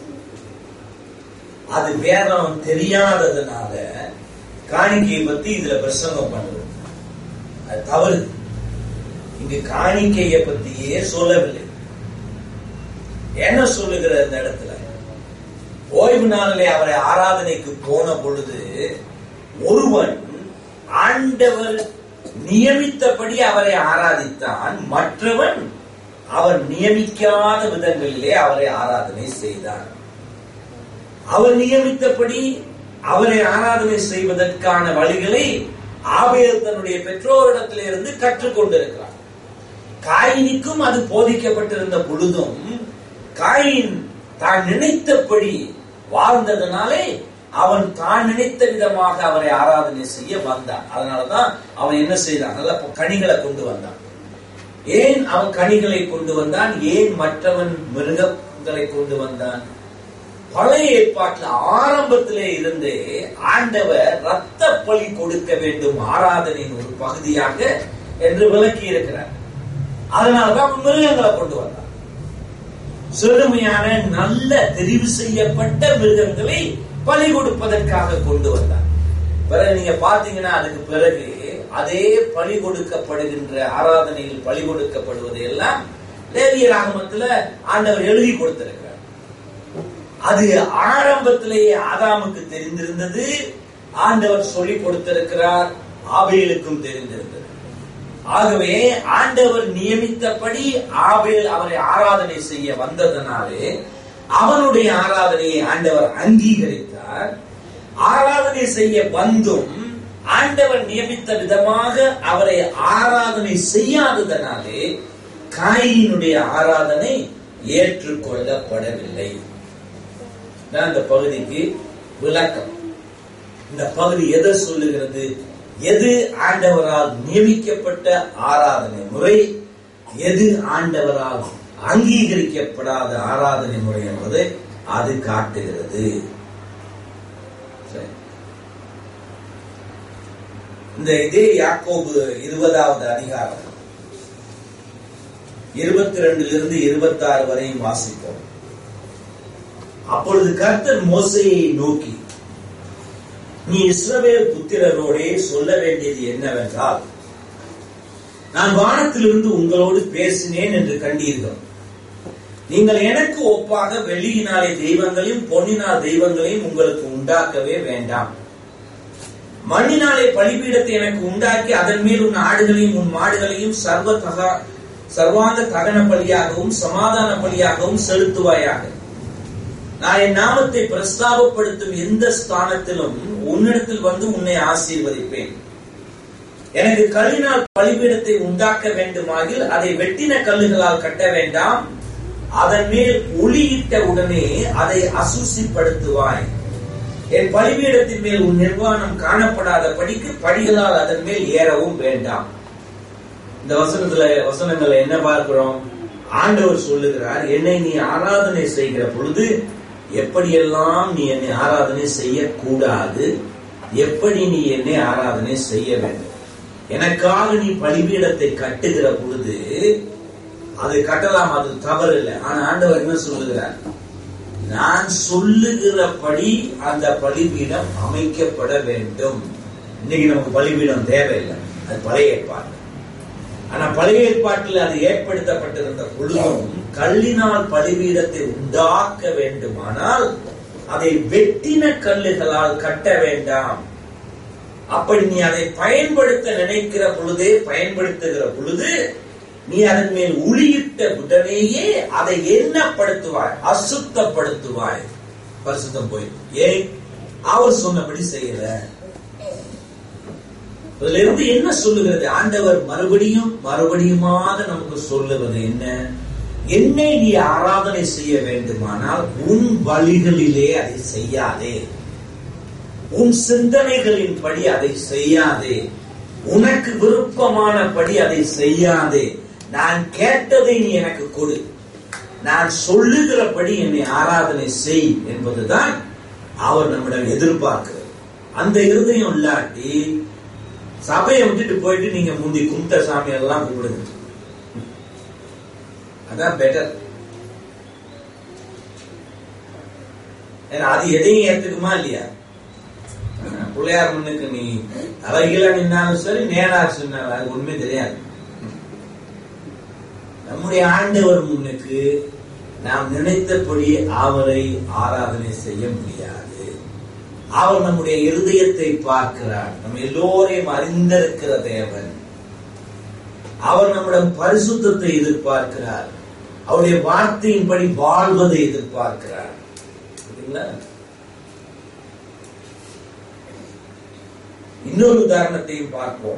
அது வேதம் தெரியாததுனால காணிக்கையை பத்தி இதுல பிரசங்கம் பண்றது அது தவறு இங்கு காணிக்கையை பத்தியே சொல்லவில்லை என்ன சொல்லுகிற இந்த இடத்துல ஓய்வு நாளிலே அவரை ஆராதனைக்கு போன பொழுது ஒருவன் ஆண்டவர் நியமித்தபடி அவரை ஆராதித்தான் மற்றவன் அவர் நியமிக்காத விதங்களிலே அவரை ஆராதனை செய்தான் அவர் நியமித்தபடி அவரை ஆராதனை செய்வதற்கான வழிகளை ஆபேல் தன்னுடைய பெற்றோரிடத்திலிருந்து கற்றுக்கொண்டிருக்கிறார் காயினிக்கும் அது போதிக்கப்பட்டிருந்த பொழுதும் காயின் தான் நினைத்தபடி வாழ்ந்ததனாலே அவன் தான் நினைத்த விதமாக அவரை ஆராதனை செய்ய வந்தான் அதனாலதான் அவன் என்ன செய்தான் நல்ல கனிகளை கொண்டு வந்தான் ஏன் அவன் கனிகளை கொண்டு வந்தான் ஏன் மற்றவன் மிருகங்களை கொண்டு வந்தான் பழைய ஏற்பாட்டில் ஆரம்பத்திலே இருந்தே ஆண்டவர் ரத்த பலி கொடுக்க வேண்டும் ஆராதனையின் ஒரு பகுதியாக என்று விளக்கி இருக்கிறார் அதனாலதான் அவன் மிருகங்களை கொண்டு வந்தான் செழுமையான நல்ல தெரிவு செய்யப்பட்ட மிருகங்களை பலி கொடுப்பதற்காக கொண்டு வந்தார் பிறகு நீங்க பாத்தீங்கன்னா அதுக்கு பிறகு அதே பலி கொடுக்கப்படுகின்ற ஆராதனையில் பலி கொடுக்கப்படுவது எல்லாம் லேவியர் ஆகமத்துல ஆண்டவர் எழுதி கொடுத்திருக்கிறார் அது ஆரம்பத்திலேயே ஆதாமுக்கு தெரிந்திருந்தது ஆண்டவர் சொல்லிக் கொடுத்திருக்கிறார் ஆபேலுக்கும் தெரிந்திருந்தது ஆகவே ஆண்டவர் நியமித்தபடி ஆபேல் அவரை ஆராதனை செய்ய வந்ததனாலே அவனுடைய ஆராதனையை ஆண்டவர் அங்கீகரித்தார் ஆராதனை செய்ய வந்தும் ஆண்டவர் நியமித்த விதமாக அவரை ஆராதனை செய்யாததனாலே காயினுடைய ஆராதனை ஏற்றுக்கொள்ளப்படவில்லை தான் இந்த பகுதிக்கு விளக்கம் இந்த பகுதி எதை சொல்லுகிறது எது ஆண்டவரால் நியமிக்கப்பட்ட ஆராதனை முறை எது ஆண்டவரால் அங்கீகரிக்கப்படாத ஆராதனை முறை என்பதை அது காட்டுகிறது சரி. இந்த இதே யாக்கோபு இருபதாவது அதிகாரம் இருபத்தி ரெண்டிலிருந்து இருபத்தி ஆறு வரையும் வாசிப்போம் அப்பொழுது கர்த்தர் மோசையை நோக்கி நீ இஸ்ரவேல் புத்திரரோடே சொல்ல வேண்டியது என்னவென்றால் நான் வானத்திலிருந்து உங்களோடு பேசினேன் என்று கண்டீர்கள் நீங்கள் எனக்கு ஒப்பாக வெள்ளியினாலே தெய்வங்களையும் பொன்னினால் தெய்வங்களையும் உங்களுக்கு உண்டாக்கவே வேண்டாம் மண்ணினாலே பலிபீடத்தை எனக்கு உண்டாக்கி அதன் மேல் உன் ஆடுகளையும் உன் மாடுகளையும் சர்வ தகா சர்வாங்க தகன பலியாகவும் சமாதான பலியாகவும் செலுத்துவாயாக நான் என் நாமத்தை பிரஸ்தாபப்படுத்தும் எந்த ஸ்தானத்திலும் உன்னிடத்தில் வந்து உன்னை ஆசீர்வதிப்பேன் எனக்கு கல்லினால் பலிபீடத்தை உண்டாக்க வேண்டுமாகில் அதை வெட்டின கல்லுகளால் கட்ட வேண்டாம் அதன் மேல் ஒளியிட்ட உடனே அதை அசூசிப்படுத்துவாய் என் பலிபீடத்தின் மேல் உன் நிர்வாணம் காணப்படாத படிக்கு படிகளால் அதன் மேல் ஏறவும் வேண்டாம் இந்த வசனத்துல வசனங்களை என்ன பார்க்கிறோம் ஆண்டவர் சொல்லுகிறார் என்னை நீ ஆராதனை செய்கிற பொழுது எப்படியெல்லாம் நீ என்னை ஆராதனை செய்யக்கூடாது எப்படி நீ என்னை ஆராதனை செய்ய வேண்டும் எனக்காக நீ பலிபீடத்தை கட்டுகிற பொழுது அதை கட்டலாம் அது தவறு இல்லை ஆனா ஆண்டவர் என்ன சொல்லுகிறார் நான் சொல்லுகிறபடி அந்த பலிபீடம் அமைக்கப்பட வேண்டும் இன்னைக்கு நமக்கு பலிபீடம் தேவையில்லை அது பழைய ஏற்பாடு ஆனா பழைய ஏற்பாட்டில் அது ஏற்படுத்தப்பட்டிருந்த பொழுதும் கல்லினால் பலிபீடத்தை உண்டாக்க வேண்டுமானால் அதை வெட்டின கல்லுகளால் கட்ட வேண்டாம் அப்படி நீ அதை பயன்படுத்த நினைக்கிற பொழுதே பயன்படுத்துகிற பொழுது நீ அதன் மேல் உளியிட்ட உடனேயே அதை என்னப்படுத்துவாய் அசுத்தப்படுத்துவாய் பரிசுத்தம் போய் ஏன் அவர் சொன்னபடி செய்யல இதுல இருந்து என்ன சொல்லுகிறது ஆண்டவர் மறுபடியும் மறுபடியுமாக நமக்கு சொல்லுவது என்ன என்னை நீ ஆராதனை செய்ய வேண்டுமானால் உன் வழிகளிலே அதை செய்யாதே உன் சிந்தனைகளின்படி அதை செய்யாதே உனக்கு விருப்பமானபடி அதை செய்யாதே நான் கேட்டதை நீ எனக்கு கொடு நான் சொல்லுகிறபடி என்னை ஆராதனை செய் என்பதுதான் அவர் நம்மிடம் எதிர்பார்க்கிறது அந்த இருதயம் இல்லாட்டி சபையை விட்டுட்டு போயிட்டு நீங்க முந்தி கும்பிட்ட சாமி எல்லாம் கும்பிடுங்க அதான் பெட்டர் ஏன்னா அது எதையும் ஏத்துக்குமா இல்லையா பிள்ளையார் முன்னுக்கு நீ அழகில நின்னாலும் சரி நேரா சொன்னாலும் அது ஒண்ணுமே தெரியாது நம்முடைய ஆண்டவர் முன்னுக்கு நாம் நினைத்தபடி அவரை ஆராதனை செய்ய முடியாது அவர் நம்முடைய இருதயத்தை பார்க்கிறார் நம்ம எல்லோரையும் அறிந்திருக்கிற தேவன் அவர் நம்மிடம் பரிசுத்தத்தை எதிர்பார்க்கிறார் அவருடைய வார்த்தையின்படி வாழ்வதை எதிர்பார்க்கிறார் புரியுதுங்களா? இன்னொரு உதாரணத்தையும் பார்ப்போம்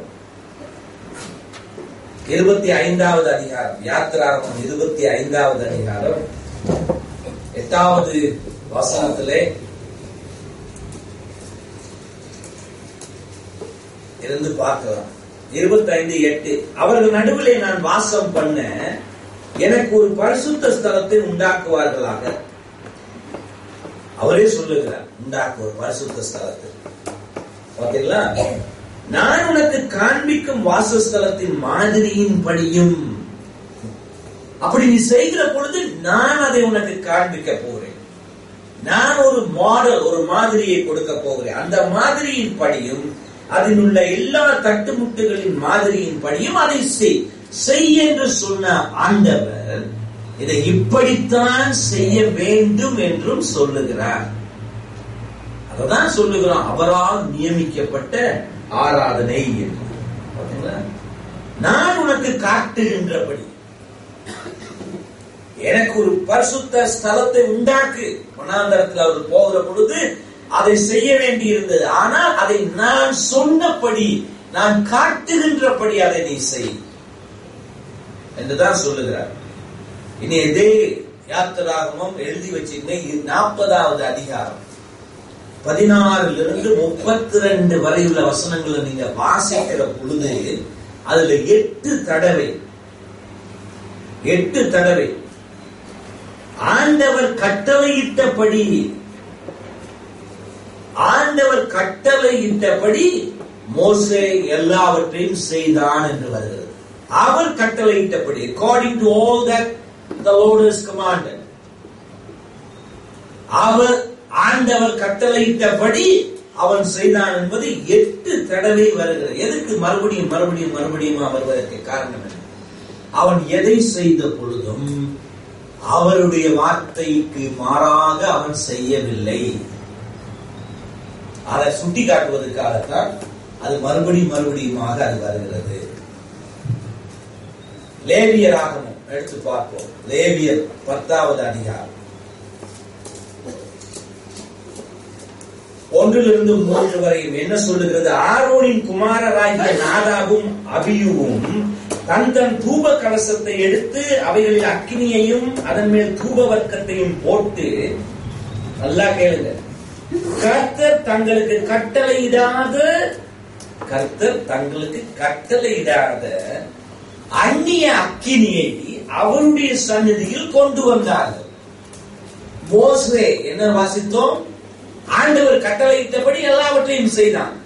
இருபத்தி ஐந்தாவது அதிகாரம் யாத்திராகமம் இருபத்தி ஐந்தாவது அதிகாரம் எட்டாவது வசனத்திலே இருந்து பார்க்கலாம் இருபத்தி ஐந்து எட்டு அவர்கள் நடுவிலே நான் வாசம் பண்ண எனக்கு ஒரு பரிசுத்த ஸ்தலத்தை உண்டாக்குவார்களாக அவரே சொல்லுகிறார் உண்டாக்கு ஒரு பரிசுத்த ஸ்தலத்தை பாத்தீங்களா நான் உனக்கு காண்பிக்கும் வாசஸ்தலத்தின் மாதிரியின் படியும் அப்படி நீ செய்கிற பொழுது நான் அதை உனக்கு காண்பிக்க போகிறேன் நான் ஒரு மாடல் ஒரு மாதிரியை கொடுக்க போகிறேன் அந்த மாதிரியின் படியும் அதில் உள்ள எல்லா தட்டுமுட்டுகளின் மாதிரியின் படியும் அதை செய் செய் என்று சொன்ன ஆண்டவர் இதை இப்படித்தான் செய்ய வேண்டும் என்றும் சொல்லுகிறார் அததான் சொல்லுகிறோம் அவரால் நியமிக்கப்பட்ட ஆராதனை என்று பாத்தீங்களா? நான் உனக்கு காட்டுகின்றபடி எனக்கு ஒரு பரிசுத்த ஸ்தலத்தை உண்டாக்கு வனாந்தரத்தில் அவர் போகிற பொழுது அதை செய்ய வேண்டி இருந்தது ஆனால் அதை நான் சொன்னபடி நான் காட்டுகின்றபடி அதை நீ செய் என்றுதான் சொல்லுகிறார் இனி இதே யாத்திராகமும் எழுதி வச்சிருந்தேன் நாற்பதாவது அதிகாரம் பதினாறுல இருந்து முப்பத்தி ரெண்டு வரை உள்ள வசனங்களை நீங்க வாசிக்கிற பொழுது அதுல எட்டு தடவை எட்டு தடவை ஆண்டவர் கட்டளையிட்டபடி ஆண்டவர் கட்டளையிட்டபடி மோசே எல்லாவற்றையும் செய்தான் என்று வருகிறது அவர் கட்டளையிட்டபடி according to all that the Lord has commanded அவர் ஆண்டவர் கட்டளையிட்டபடி அவன் செய்தான் என்பது எட்டு தடவை வருகிறது எதுக்கு மறுபடியும் மறுபடியும் மறுபடியும் வருவதற்கு காரணம் என்ன அவன் எதை செய்த பொழுதும் அவருடைய வார்த்தைக்கு மாறாக அவன் செய்யவில்லை அதை சுட்டி காட்டுவதற்காகத்தான் அது மறுபடியும் மறுபடியுமாக அது வருகிறது லேவியராகமும் எடுத்து பார்ப்போம் லேவியர் பத்தாவது அதிகாரம் ஒன்றிலிருந்து மூன்று வரையும் என்ன சொல்லுகிறது ஆரோனின் குமாரராகிய நாதாவும் அபியுவும் தன் தன் தூப கலசத்தை எடுத்து அவைகளில் அக்கினியையும் அதன் மேல் தூப வர்க்கத்தையும் போட்டு நல்லா கேளுங்க கர்த்தர் தங்களுக்கு கட்டளையிடாத கர்த்தர் தங்களுக்கு கட்டளையிடாத அந்நிய அக்கினியை அவருடைய சந்நிதியில் கொண்டு வந்தார்கள் மோசே என்ன வாசித்தோம் ஆண்டவர் கட்டளையிட்டபடி எல்லாவற்றையும் செய்தான்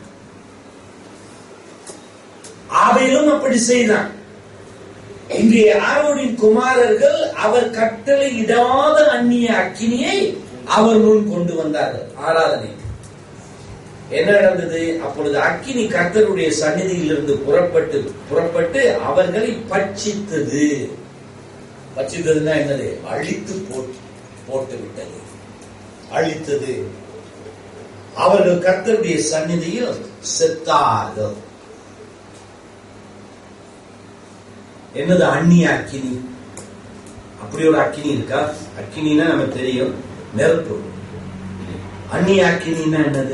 ஆவையிலும் அப்படி செய்தான் இங்கே ஆரோனின் குமாரர்கள் அவர் கட்டளை இடாத அந்நிய அக்கினியை அவர் முன் கொண்டு வந்தார்கள் ஆராதனை என்ன நடந்தது அப்பொழுது அக்கினி கர்த்தருடைய சந்நிதியிலிருந்து புறப்பட்டு புறப்பட்டு அவர்களை பட்சித்தது பட்சித்ததுன்னா என்னது அழித்து போட்டு போட்டு விட்டது அழித்தது அவர்கள் கர்த்தருடைய சந்நிதியில் செத்தார்கள் என்னது அந்நிய அக்கினி அப்படி ஒரு அக்கினி இருக்கா அக்கினின்னா நமக்கு தெரியும் நெருப்பு அந்நிய அக்கினின்னா என்னது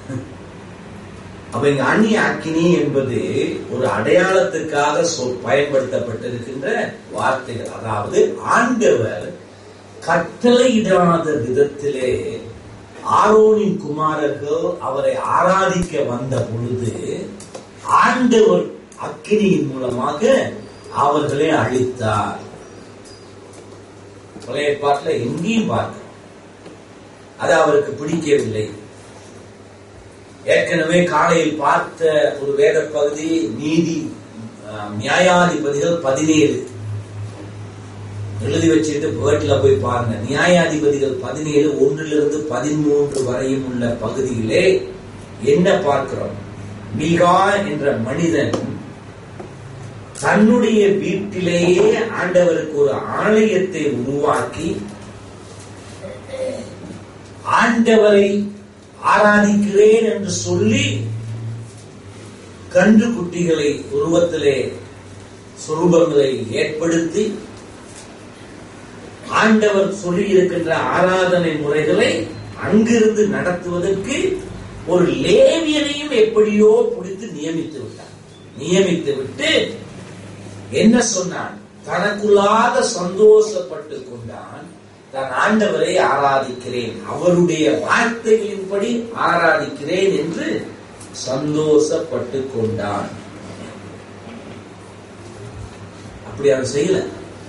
அப்ப இங்க அந்நிய அக்கினி என்பது ஒரு அடையாளத்துக்காக சொல் பயன்படுத்தப்பட்டிருக்கின்ற வார்த்தைகள் அதாவது ஆண்டவர் கட்டளையிடாத விதத்திலே ஆரோனின் குமாரர்கள் அவரை ஆராதிக்க வந்த பொழுது ஆண்டவர் அக்கினியின் மூலமாக அவர்களை அழித்தார் பழைய பாட்டுல எங்கேயும் பார்க்கிறோம் அது அவருக்கு பிடிக்கவில்லை ஏற்கனவே காலையில் பார்த்த ஒரு வேத பகுதி நீதி அஹ், நியாயாதிபதிகள் பதினேழு எழுதி வச்சுட்டு வேர்ட்ல போய் பாருங்க நியாயாதிபதிகள் பதினேழு ஒன்றிலிருந்து பதிமூன்று வரையும் உள்ள பகுதியிலே என்ன பார்க்கிறோம் மீகா என்ற மனிதன் தன்னுடைய வீட்டிலேயே ஆண்டவருக்கு ஒரு ஆலயத்தை உருவாக்கி ஆண்டவரை ஆராதிக்கிறேன் என்று சொல்லி கன்று குட்டிகளை உருவத்திலே சொரூபங்களை ஏற்படுத்தி ஆண்டவர் சொல்லி இருக்கின்ற ஆராதனை முறைகளை அங்கிருந்து நடத்துவதற்கு ஒரு லேவியனையும் எப்படியோ பிடித்து நியமித்து விட்டார் நியமித்து விட்டு என்ன சொன்னான் தனக்குள்ளாக சந்தோஷப்பட்டு கொண்டான் தான் ஆண்டவரை ஆராதிக்கிறேன் அவருடைய வார்த்தைகளின்படி ஆராதிக்கிறேன் என்று சந்தோஷப்பட்டு கொண்டான் அப்படி அவன் செய்யல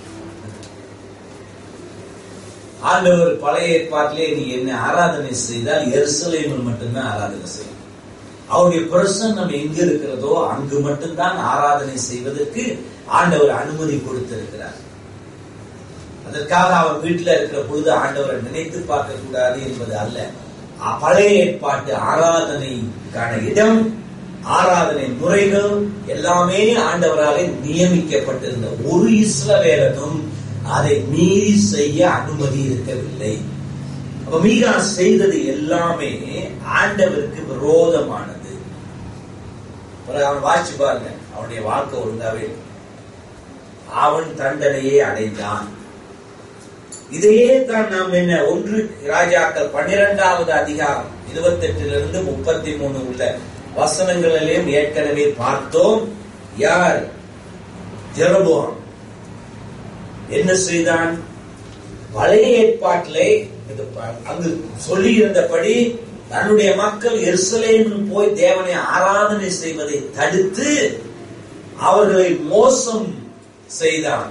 ஆண்டவர் பழைய ஏற்பாட்டிலே நீ என்ன ஆராதனை செய்தால் எருசலேமில் மட்டும்தான் ஆராதனை செய்யும் அவருடைய பிரசன்னம் எங்க இருக்கிறதோ அங்கு மட்டும்தான் ஆராதனை செய்வதற்கு ஆண்டவர் அனுமதி கொடுத்திருக்கிறார் அதற்காக அவர் வீட்டில் இருக்கிற பொழுது ஆண்டவரை நினைத்து பார்க்க கூடாது என்பது அல்ல அ- பழைய ஏற்பாட்டு ஆராதனைக்கான இடம் ஆராதனை முறைகள் எல்லாமே ஆண்டவராலே நியமிக்கப்பட்டிருந்த ஒரு இஸ்ரவேலனும் அதை மீறி செய்ய அனுமதி இருக்கவில்லை அப்ப மீகா செய்தது எல்லாமே ஆண்டவருக்கு விரோதமானது பிறகு அவன் வாட்சி பாருங்க அவனுடைய வாழ்க்கை ஒழுங்காவே இல்லை. அவன் தண்டனையை அடைந்தான் இதையே தான் நாம் என்ன ஒன்று ராஜாக்கள் பன்னிரெண்டாவது அதிகாரம் இருபத்தி எட்டிலிருந்து முப்பத்தி மூணு உள்ள வசனங்களிலேயும் ஏற்கனவே பார்த்தோம் யார் ஜெரபோம் என்ன செய்தான் பழைய ஏற்பாட்டிலே இது ப- அங்கு சொல்லி இருந்தபடி தன்னுடைய மக்கள் எருசலேமில் போய் தேவனை ஆராதனை செய்வதை தடுத்து அவர்களை மோசம் செய்தான்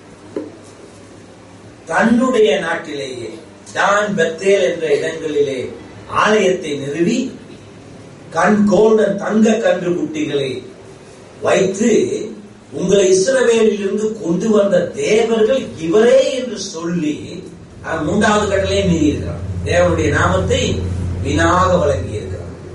தன்னுடைய நாட்டிலேயே டான் பெத்தேல் என்ற இடங்களிலே ஆலயத்தை நிறுவி கண் கோல்டன் தங்க கன்று குட்டிகளை வைத்து உங்களை இஸ்ரவேலில் இருந்து கொண்டு வந்த தேவர்கள் இவரே என்று சொல்லி அவன் மூன்றாவது கட்டளையே மீறி இருக்கிறான் தேவனுடைய நாமத்தை வீணாக வழங்கி இருக்கிறான்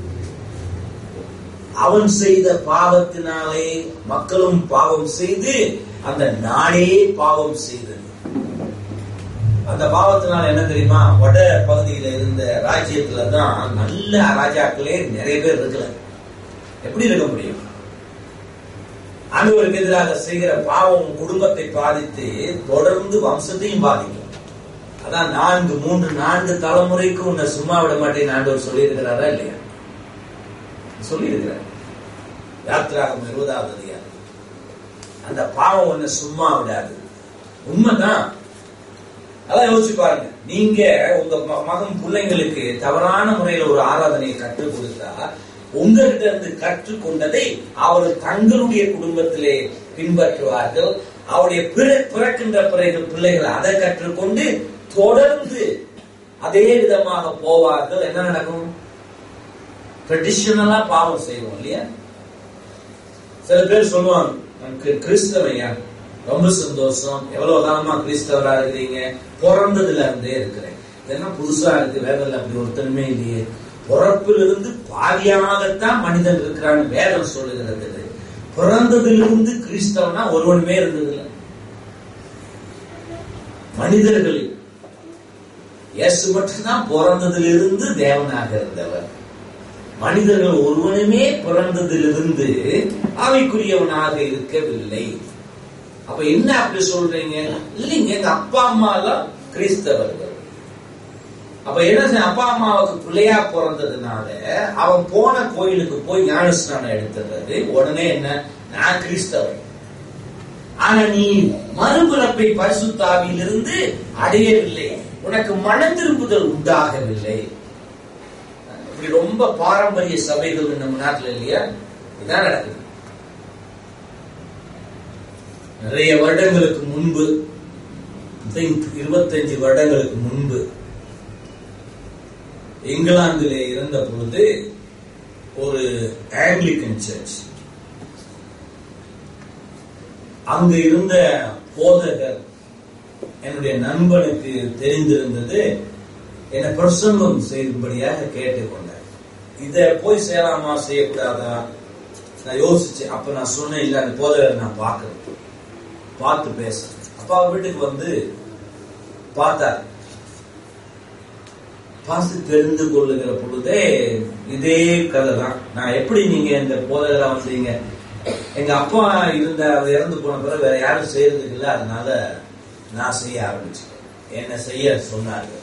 அவன் செய்த பாவத்தினாலே மக்களும் பாவம் செய்து அந்த நாடே பாவம் செய்தது அந்த பாவத்தினால என்ன தெரியுமா வட பகுதியில இருந்த ராஜ்யத்துல தான் நல்ல ராஜாக்களே நிறைய பேர் இருக்கல எப்படி இருக்க முடியும் ஆண்டவருக்கு எதிராக செய்கிற பாவம் உன் குடும்பத்தை பாதித்து தொடர்ந்து வம்சத்தையும் பாதிக்கும் அதான் நான்கு மூன்று நான்கு தலைமுறைக்கு உன்னை சும்மா விட மாட்டேன் ஆண்டவர் சொல்லியிருக்கிறாரா இல்லையா சொல்லியிருக்கிறார் யாத்திராகம் இருபதாவது அதிகாரம் அந்த பாவம் உன்னை சும்மா விடாது உண்மைதான் அதான் யோசிச்சு பாருங்க நீங்க உங்க ம- மகன் பிள்ளைங்களுக்கு தவறான முறையில ஒரு ஆராதனையை கற்றுக் கொடுத்தா உங்ககிட்ட இருந்து கற்றுக்கொண்டதை அவர்கள் தங்களுடைய குடும்பத்திலே பின்பற்றுவார்கள் அவருடைய பிற பிறக்கின்ற பிறகு பிள்ளைகள் அதை கற்றுக்கொண்டு தொடர்ந்து அதே விதமாக போவார்கள் என்ன நடக்கும் ட்ரெடிஷனலா பாவம் செய்வோம் இல்லையா சில பேர் சொல்லுவாங்க எனக்கு கிறிஸ்தவையா ரொம்ப சந்தோஷம் எவ்வளவு காலமா கிறிஸ்தவரா இருக்கிறீங்க பிறந்ததுல இருந்தே இருக்கிறேன் இதெல்லாம் புதுசா இருக்கு வேதம்ல அப்படி ஒருத்தனுமே இல்லையே பிறப்பிலிருந்து பாதியாகத்தான் மனிதன் இருக்கிறான்னு வேதம் சொல்லுகிறது பிறந்ததிலிருந்து கிறிஸ்தவனா ஒருவனுமே இருந்ததில்லை மனிதர்களில் இயேசு மட்டும்தான் பிறந்ததிலிருந்து தேவனாக இருந்தவர் மனிதர்கள் ஒருவனுமே பிறந்ததிலிருந்து ஆவிக்குரியவனாக இருக்கவில்லை அப்ப என்ன அப்படி சொல்றீங்க இல்லைங்க எங்க அப்பா அம்மா எல்லாம் கிறிஸ்தவர்கள் அப்ப என்ன செய்ய- அப்பா அம்மாவுக்கு பிள்ளையா பிறந்ததுனால அவன் போன கோயிலுக்கு போய் ஞானஸ்நானம் எடுத்துறது உடனே என்ன நான் கிறிஸ்தவன் ஆனா நீ மறுபிறப்பை பரிசுத்தாவியிலிருந்து அடையவில்லை உனக்கு மன திரும்புதல் உண்டாகவில்லை இப்படி ரொம்ப பாரம்பரிய சபைகள் நம்ம நாட்டுல இல்லையா இதான் நடக்குது நிறைய வருடங்களுக்கு முன்பு think 25 வருடங்களுக்கு முன்பு இங்கிலாந்திலே இருந்த பொழுது ஒரு ஆங்கிலிக்கன் சர்ச் அங்க இருந்த போதகர் என்னுடைய நண்பனுக்கு தெரிந்திருந்தது என்னை பிரசங்கம் செய்யும்படியாக கேட்டுக்கொண்டார் இத போய் செய்யலாமா செய்யக்கூடாதா நான் யோசிச்சேன் அப்ப நான் சொன்னேன் இல்ல அந்த போதகரை நான் பார்க்கணும் பார்த்து பேச அப்பா வீட்டுக்கு வந்து பார்த்தார் பார்த்து தெரிந்து கொள்ளுகிற பொழுதே இதே கதை தான் நான் எப்படி நீங்க இந்த போதகரா வந்தீங்க எங்க அப்பா இருந்த அவர் இறந்து போன பிறகு வேற யாரும் செய்யறதுக்கு இல்லை அதனால நான் செய்ய ஆரம்பிச்சேன் என்ன செய்ய சொன்னார்கள்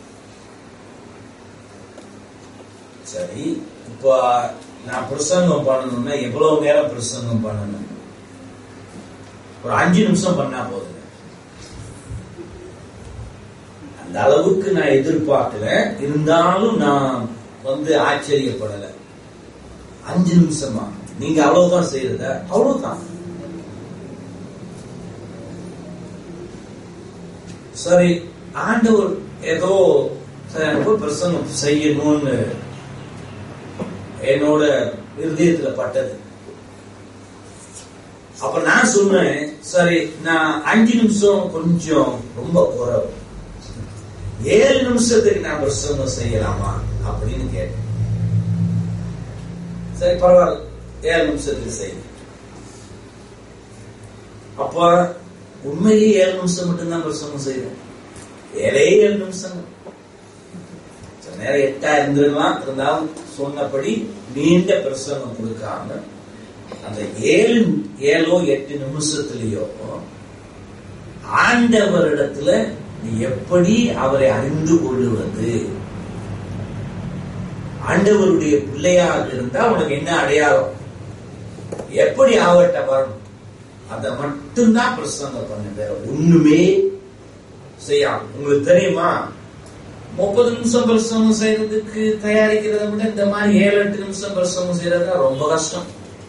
சரி இப்போ நான் பிரசங்கம் பண்ணணும்னா எவ்வளவு நேரம் பிரசங்கம் பண்ணணும் ஒரு அஞ்சு நிமிஷம் பண்ணா போதுங்க அந்த அளவுக்கு நான் எதிர்பார்க்கல இருந்தாலும் நான் வந்து ஆச்சரியப்படல அஞ்சு நிமிஷமா நீங்க அவ்வளவுதான் செய்யறத அவ்வளவுதான் சரி ஆண்டவர் ஏதோ சரி, எனக்கு ஒரு பிரசங்கம் செய்யணும்னு என்னோட இருதயத்துல பட்டது அப்ப நான் சொன்னேன் சரி நான் அஞ்சு நிமிஷம் கொஞ்சம் ரொம்ப குறைவு ஏழு நிமிஷத்துக்கு நான் பிரசங்கம் செய்யலாமா அப்படின்னு கேட்டேன் சரி பரவாயில்ல ஏழு நிமிஷத்துக்கு செய்யுங்க அப்ப உண்மையிலேயே ஏழு நிமிஷம் மட்டும்தான் பிரசங்கம் செய்வோம் ஏழே ஏழு நிமிஷம் சில நேரம் எட்டா இருந்திருக்கலாம் இருந்தாலும் சொன்னபடி நீண்ட பிரசங்கம் கொடுக்காம அந்த ஏழு ஏழோ எட்டு நிமிஷத்திலேயோ ஆண்டவரிடத்துல நீ எப்படி அவரை அறிந்து கொள்ளுவது ஆண்டவருடைய பிள்ளையாக இருந்தா உனக்கு என்ன அடையாளம் எப்படி அவர்கிட்ட வரணும் அதை மட்டும்தான் பிரசங்கம் பண்ண வேற ஒண்ணுமே செய்யாம உங்களுக்கு தெரியுமா முப்பது நிமிஷம் பிரசங்கம் செய்யறதுக்கு தயாரிக்கிறத விட இந்த மாதிரி ஏழு எட்டு நிமிஷம் பிரசங்கம் செய்யறது ரொம்ப கஷ்டம்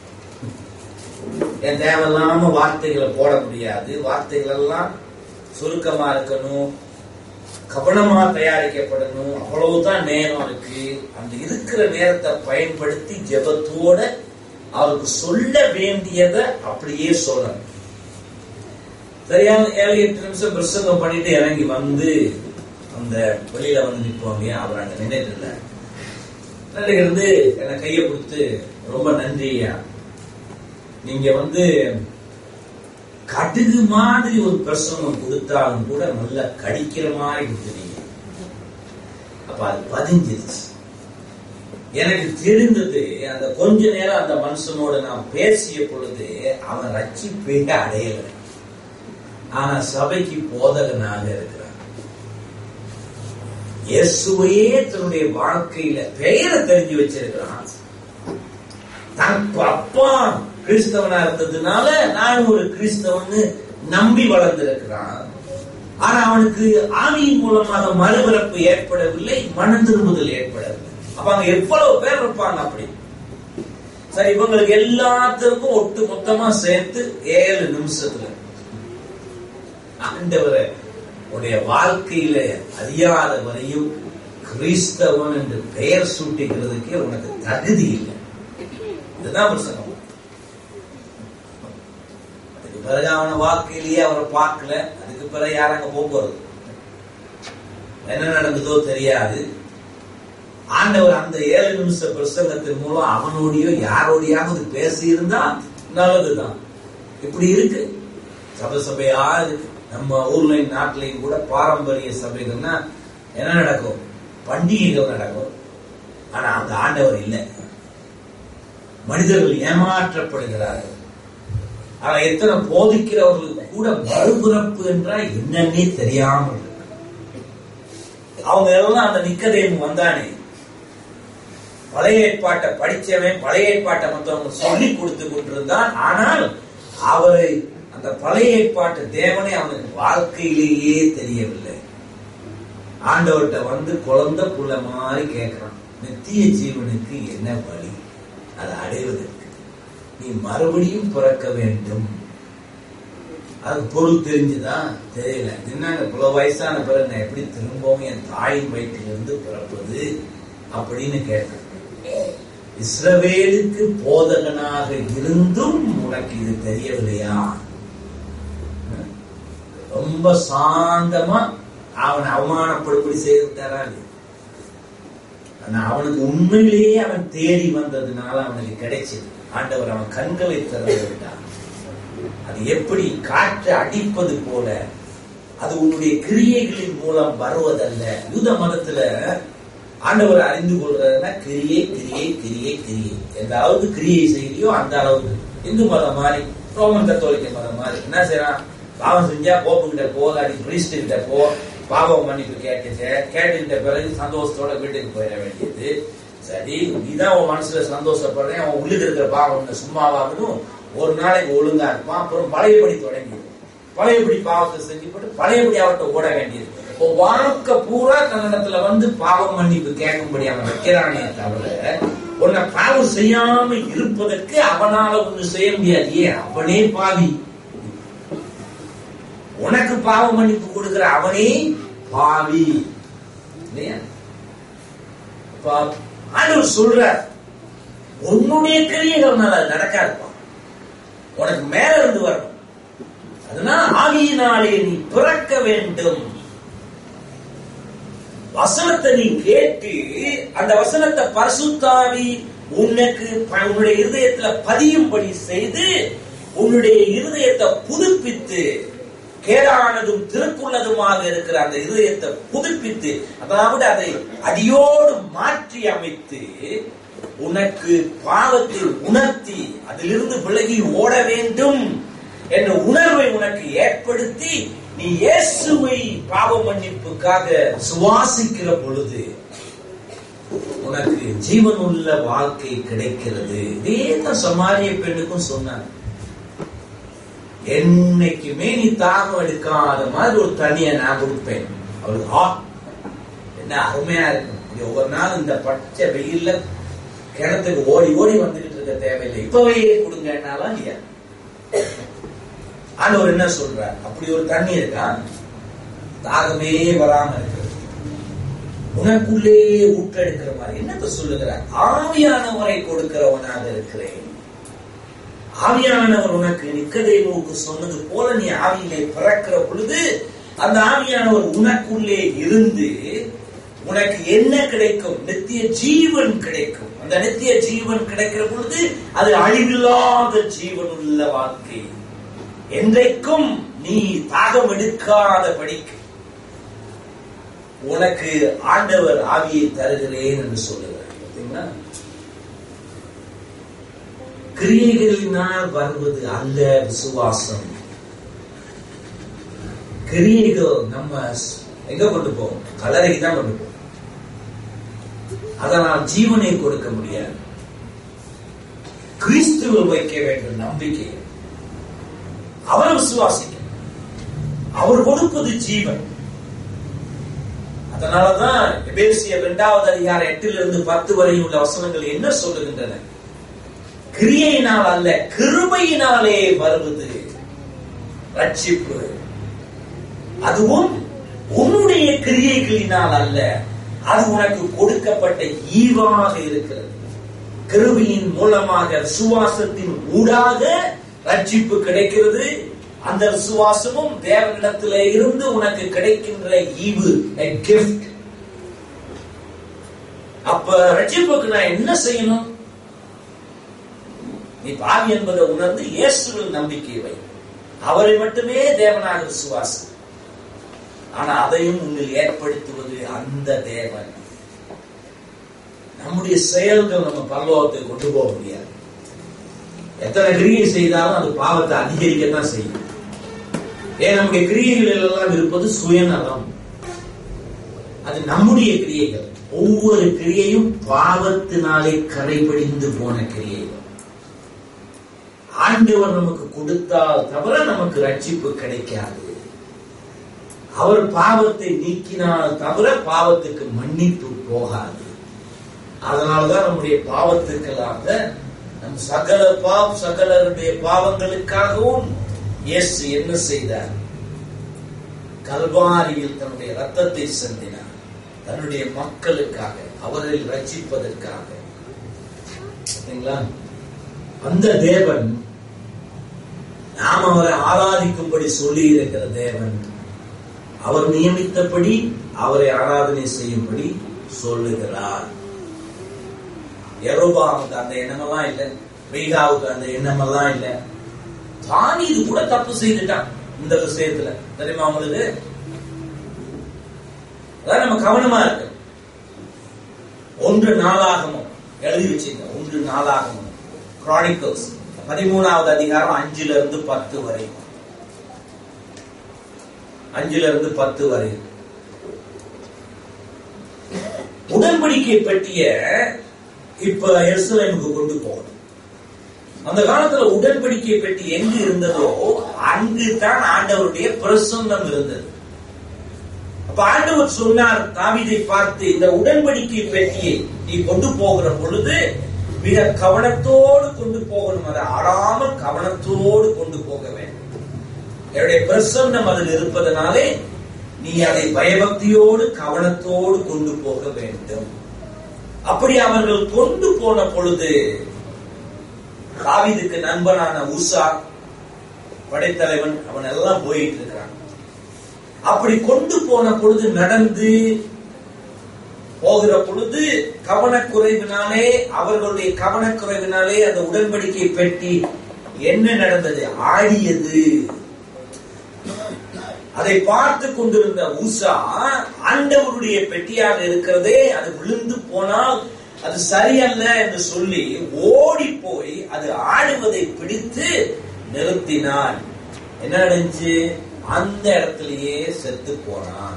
என் தேவையில்லாம வார்த்தைகளை போட முடியாது வார்த்தைகள் எல்லாம் சுருக்கமா இருக்கணும் கவனமா தயாரிக்கப்படணும் அவ்வளவுதான் நேரம் இருக்கு அந்த இருக்கிற நேரத்தை பயன்படுத்தி ஜெபத்தோட அவருக்கு சொல்ல வேண்டியதை அப்படியே சொல்லணும் சரியான ஏழு எட்டு நிமிஷம் பிரசங்கம் பண்ணிட்டு இறங்கி வந்து அந்த வெளியில வந்து நிற்போம் அவர் அங்க நின்றுட்டு இல்ல நின்னுட்டு இருந்து என்னை கையை கொடுத்து ரொம்ப நன்றி ஐயா நீங்க வந்து கடுகு மாதிரி ஒரு பிரசங்கம் கொடுத்தாலும் கூட நல்லா கடிக்கிற மாதிரி கொடுத்துறீங்க அப்ப அது பதிஞ்சிருச்சு எனக்கு தெரிந்தது அந்த கொஞ்ச நேரம் அந்த மனுஷனோட நான் பேசிய பொழுது அவன் ரட்சிப்பே அடையல ஆனா சபைக்கு போதகனாக இருக்கிறான் இயேசுவையே தன்னுடைய வாழ்க்கையில பெயரை தெரிஞ்சு வச்சிருக்கிறான் தன் அப்பா கிறிஸ்தவனா இருந்ததுனால நான் ஒரு கிறிஸ்தவன்னு நம்பி வளர்ந்திருக்கிறான் ஆனா அவனுக்கு ஆவியின் மூலமாக மறுபிறப்பு ஏற்படவில்லை மன திரும்புதல் ஏற்படவில்லை அப்ப அங்க எவ்வளவு பேர் இருப்பாங்க அப்படி சரி இவங்களுக்கு எல்லாத்திற்கும் ஒட்டு மொத்தமா சேர்த்து ஏழு நிமிஷத்துல ஆண்டவரை உடைய வாழ்க்கையில அறியாத வரையும் கிறிஸ்தவன் என்று பெயர் சூட்டிக்கிறதுக்கே உனக்கு தகுதி இல்லை இதுதான் பிரசங்கம் அதுக்கு பிறகு அவன வாழ்க்கையிலேயே அவரை பார்க்கல அதுக்கு பிறகு யாரும் அங்க போக போறது என்ன நடந்ததோ தெரியாது ஆண்டவர் அந்த ஏழு நிமிஷ பிரசங்கத்தின் மூலம் அவனோடையோ யாரோடையாவது பேசி இருந்தா நல்லதுதான் இப்படி இருக்கு சபை சபையா இருக்கு நம்ம ஊர்லயும் நாட்டிலையும் கூட பாரம்பரிய சபைகள்னா என்ன நடக்கும் பண்டிகைகள் நடக்கும் ஆனா அந்த ஆண்டவர் இல்லை மனிதர்கள் ஏமாற்றப்படுகிறார்கள் ஆனா எத்தனை போதிக்கிறவர்களுக்கு கூட மறுபிறப்பு என்றால் என்னன்னே தெரியாமல் இருக்கு அவங்க எல்லாம் அந்த நிக்கதேம் வந்தானே பழைய ஏற்பாட்டை படிச்சவன் பழைய ஏற்பாட்டை மற்றவங்க சொல்லி கொடுத்து கொண்டிருந்தான் ஆனால் அவரை அந்த பழைய ஏற்பாட்டு தேவனை அவனுக்கு வாழ்க்கையிலேயே தெரியவில்லை ஆண்டவர்கிட்ட வந்து குழந்தை புள்ள மாதிரி கேட்கிறான் நித்திய ஜீவனுக்கு என்ன வழி அதை அடைவதற்கு நீ மறுபடியும் பிறக்க வேண்டும் அது பொருள் தெரிஞ்சுதா தெரியல என்னங்க இவ்வளவு வயசான பிறகு நான் எப்படி திரும்பவும் என் தாயின் வயிற்றிலிருந்து பிறப்பது அப்படின்னு கேட்டேன் இஸ்ரவேலுக்கு போதகனாக இருந்தும் உனக்கு இது தெரியவில்லையா ரொம்ப சாந்தமா அவனை அவமானப்படும்படி செய்து தராது ஆனா அவனுக்கு உண்மையிலேயே அவன் தேடி வந்ததுனால அவனுக்கு கிடைச்சது ஆண்டவர் அவன் கண்களை திறந்து விட்டான் அது எப்படி காற்று அடிப்பது போல அது உன்னுடைய கிரியைகளின் மூலம் வருவதல்ல யூத மதத்துல ஆண்டவரை அறிந்து கொள்றதுன்னா கிரியை கிரியை கிரியை கிரியை எதாவது கிரியை செய்யலையோ அந்த அளவுக்கு இந்து மதம் மாதிரி ரோமன் கத்தோலிக்க மதம் மாதிரி என்ன செய்யறான் பாவம் செஞ்சா போப்பு கிட்ட போ அடி பிரிஸ்ட் கிட்ட போ பாவம் மன்னிப்பு கேட்டுச்சு கேட்டுக்கிட்ட பிறகு சந்தோஷத்தோட வீட்டுக்கு போயிட வேண்டியது சரி நீதான் உன் மனசுல சந்தோஷப்படுறேன் அவன் உள்ளுக்கு இருக்கிற பாவம் சும்மாவாகணும் ஒரு நாளைக்கு ஒழுங்கா இருப்பான் அப்புறம் பழையபடி தொடங்கி பழையபடி பாவத்தை செஞ்சு போட்டு பழையபடி அவர்கிட்ட ஓட வேண்டியது இப்போ வாழ்க்கை பூரா தன்னிடத்துல வந்து பாவம் மன்னிப்பு கேட்கும்படி அவன் வைக்கிறானே தவிர உன்னை பாவம் செய்யாம இருப்பதற்கு அவனால ஒண்ணு செய்ய முடியாது ஏன் அவனே பாவி உனக்கு பாவ மன்னிப்பு கொடுக்கிற அவனே பாவி இல்லையா ஆண்டவர் சொல்ற உன்னுடைய கிரியைகள்னால அது நடக்காதுப்பா உனக்கு மேல இருந்து வரணும் அதனால் ஆவியினாலே நீ பிறக்க வேண்டும் வசனத்தை நீ கேட்டு அந்த வசனத்தை பரிசுத்தாவி உனக்கு ப- உன்னுடைய இருதயத்துல பதியும்படி செய்து உன்னுடைய இருதயத்தை புதுப்பித்து கேடானதும் திருக்குள்ளதுமாக இருக்கிற அந்த இருதயத்தை புதுப்பித்து அதாவது அதை அடியோடு மாற்றி அமைத்து உனக்கு பாவத்தை உணர்த்தி அதிலிருந்து விலகி ஓட வேண்டும் என்ற உணர்வை உனக்கு ஏற்படுத்தி நீ இயேசுவை பாவ மன்னிப்புக்காக சுவாசிக்கிற பொழுது உனக்கு ஜீவனுள்ள வாழ்க்கை கிடைக்கிறது இதே தான் சமாரிய பெண்ணுக்கும் சொன்னாங்க என்னைக்குமே நீ தாகம் எடுக்காத மாதிரி ஒரு தண்ணியை நான் கொடுப்பேன் அவளுக்கு ஆ என்ன அருமையா இருக்கும் இது ஒவ்வொரு நாள் இந்த பச்சை வெயில்ல கிணத்துக்கு ஓடி ஓடி வந்துகிட்டு இருக்க தேவையில்லை இப்பவே கொடுங்கன்னாலும் இல்லையா ஆண்டவர் என்ன சொல்றார் அப்படி ஒரு தண்ணி இருக்கா தாகமே வராம இருக்கிறது உனக்குள்ளே ஊற்றெடுக்கிற மாதிரி என்னத்த சொல்லுகிறார் ஆவியானவரை கொடுக்கிறவனாக இருக்கிறேன் ஆவியானவர் உனக்கு நிக்கதேவுக்கு சொன்னது போல நீ ஆவியிலே பிறக்கிற பொழுது அந்த ஆவியானவர் உனக்குள்ளே இருந்து உனக்கு என்ன கிடைக்கும் நித்திய ஜீவன் கிடைக்கும் அந்த நித்திய ஜீவன் கிடைக்கிற பொழுது அது அழிவில்லாத ஜீவன் உள்ள வாழ்க்கை என்றைக்கும் நீ தாகம் எடுக்காத படிக்கு உனக்கு ஆண்டவர் ஆவியை தருகிறேன் என்று சொல்லுகிறார் பார்த்தீங்களா கிரியைகளினால் வருவது அல்ல விசுவாசம் கிரியைகள் நம்ம எங்க கொண்டு போவோம் கலரைக்கு தான் கொண்டு போவோம் அதனால் ஜீவனை கொடுக்க முடியாது கிறிஸ்துவில் வைக்க வேண்டும் நம்பிக்கை அவர் விசுவாசிக்க அவர் கொடுப்பது ஜீவன் அதனாலதான் எபேசிய இரண்டாவது அதிகாரம் எட்டிலிருந்து இருந்து பத்து வரை உள்ள வசனங்கள் என்ன சொல்லுகின்றன கிரியையினால் அல்ல கிருபையினாலே வருவது ரட்சிப்பு அதுவும் உன்னுடைய கிரியைகளினால் அல்ல அது உனக்கு கொடுக்கப்பட்ட ஈவாக இருக்கிறது கிருபையின் மூலமாக சுவாசத்தின் ஊடாக ரட்சிப்பு கிடைக்கிறது அந்த சுவாசமும் தேவனிடத்திலே இருந்து உனக்கு கிடைக்கின்ற ஈவு கிஃப்ட் அப்ப ரட்சிப்புக்கு நான் என்ன செய்யணும் நீ பாவி என்பதை உணர்ந்து இயேசுவில் நம்பிக்கை வை அவரை மட்டுமே தேவனாக விசுவாசி ஆனா அதையும் உன்னில் ஏற்படுத்துவது அந்த தேவன் நம்முடைய செயல்கள் நம்ம பரலோகத்தை கொண்டு போக முடியாது எத்தனை கிரியை செய்தாலும் அது பாவத்தை அதிகரிக்கத்தான் செய்யும் ஏன் நம்முடைய கிரியைகள் எல்லாம் இருப்பது சுயநலம் அது நம்முடைய கிரியைகள் ஒவ்வொரு கிரியையும் பாவத்தினாலே கரைபடிந்து போன கிரியைகள் ஆண்டவர் நமக்கு கொடுத்தால் தவிர நமக்கு ரட்சிப்பு கிடைக்காது அவர் பாவத்தை நீக்கினால் தவிர பாவத்துக்கு மன்னிப்பு போகாது அதனால்தான் நம்முடைய பாவத்துக்களாக நம் சகல பாவ் சகலருடைய பாவங்களுக்காகவும் இயேசு என்ன செய்தார் கல்வாரியில் தன்னுடைய ரத்தத்தை சிந்தினார் தன்னுடைய மக்களுக்காக அவரை ரட்சிப்பதற்காக சரிங்களா அந்த தேவன் நாம் அவரை ஆராதிக்கும்படி சொல்லி இருக்கிற தேவன் அவர் நியமித்தபடி அவரை ஆராதனை செய்யும்படி சொல்லுகிறார் எரோபாவுக்கு அந்த எண்ணமெல்லாம் இல்லை மீகாவுக்கு அந்த எண்ணமெல்லாம் இல்லை தானீது கூட தப்பு செய்துட்டான் இந்த விஷயத்துல தெரியுமா உங்களுக்கு அதான் நம்ம கவனமா இருக்கு ஒன்று நாளாகமும் எழுதி வச்சுங்க ஒன்று நாளாகமும் கிரானிக்கல்ஸ் பதிமூணாவது அதிகாரம் அஞ்சுல இருந்து பத்து வரை அஞ்சுல இருந்து பத்து வரை உடன்படிக்கை பற்றிய இப்ப எருசலேமுக்கு கொண்டு போகணும் அந்த காலத்துல உடன்படிக்கை பெட்டி எங்கு இருந்ததோ அங்கு தான் ஆண்டவருடைய பிரசன்னம் இருந்தது அப்ப ஆண்டவர் சொன்னார் தாவீதை பார்த்து இந்த உடன்படிக்கை பெட்டியை நீ கொண்டு போகிற பொழுது மிக கவனத்தோடு கொண்டு போகணும் அதை ஆடாமல் கவனத்தோடு கொண்டு போக வேண்டும் என்னுடைய பிரசன்னம் அதில் இருப்பதனாலே நீ அதை பயபக்தியோடு கவனத்தோடு கொண்டு போக வேண்டும் அப்படி அவர்கள் கொண்டு போன பொழுது தாவீதுக்கு நண்பனான உஷா படைத்தலைவன் அவன் எல்லாம் போயிட்டு இருக்கிறான் அப்படி கொண்டு போன பொழுது நடந்து போகிற பொழுது கவனக்குறைவினாலே அவர்களுடைய கவனக்குறைவினாலே அந்த உடன்படிக்கை பெட்டி என்ன நடந்தது ஆடியது அதை பார்த்து கொண்டிருந்த ஊசா ஆண்டவருடைய பெட்டியாக இருக்கிறதே அது விழுந்து போனால் அது சரியல்ல என்று சொல்லி ஓடி போய் அது ஆடுவதை பிடித்து நிறுத்தினான் என்ன நடந்துச்சு அந்த இடத்திலேயே செத்து போனான்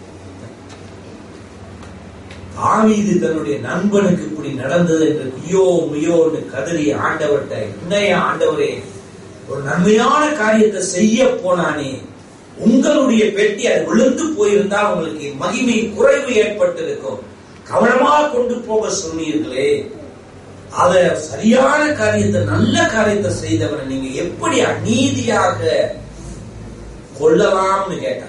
தாவீது தன்னுடைய நண்பனுக்கு இப்படி நடந்தது என்று ஐயோ மியோன்னு கதறி ஆண்டவர்கிட்ட இன்னைய ஆண்டவரே ஒரு நன்மையான காரியத்தை செய்ய போனானே உங்களுடைய பெட்டி அது விழுந்து போயிருந்தால் உங்களுக்கு மகிமை குறைவு ஏற்பட்டிருக்கும் கவனமா கொண்டு போக சொன்னீர்களே அத சரியான காரியத்தை நல்ல காரியத்தை செய்தவரை நீங்க எப்படி அநீதியாக கொல்லலாம்னு கேட்டான்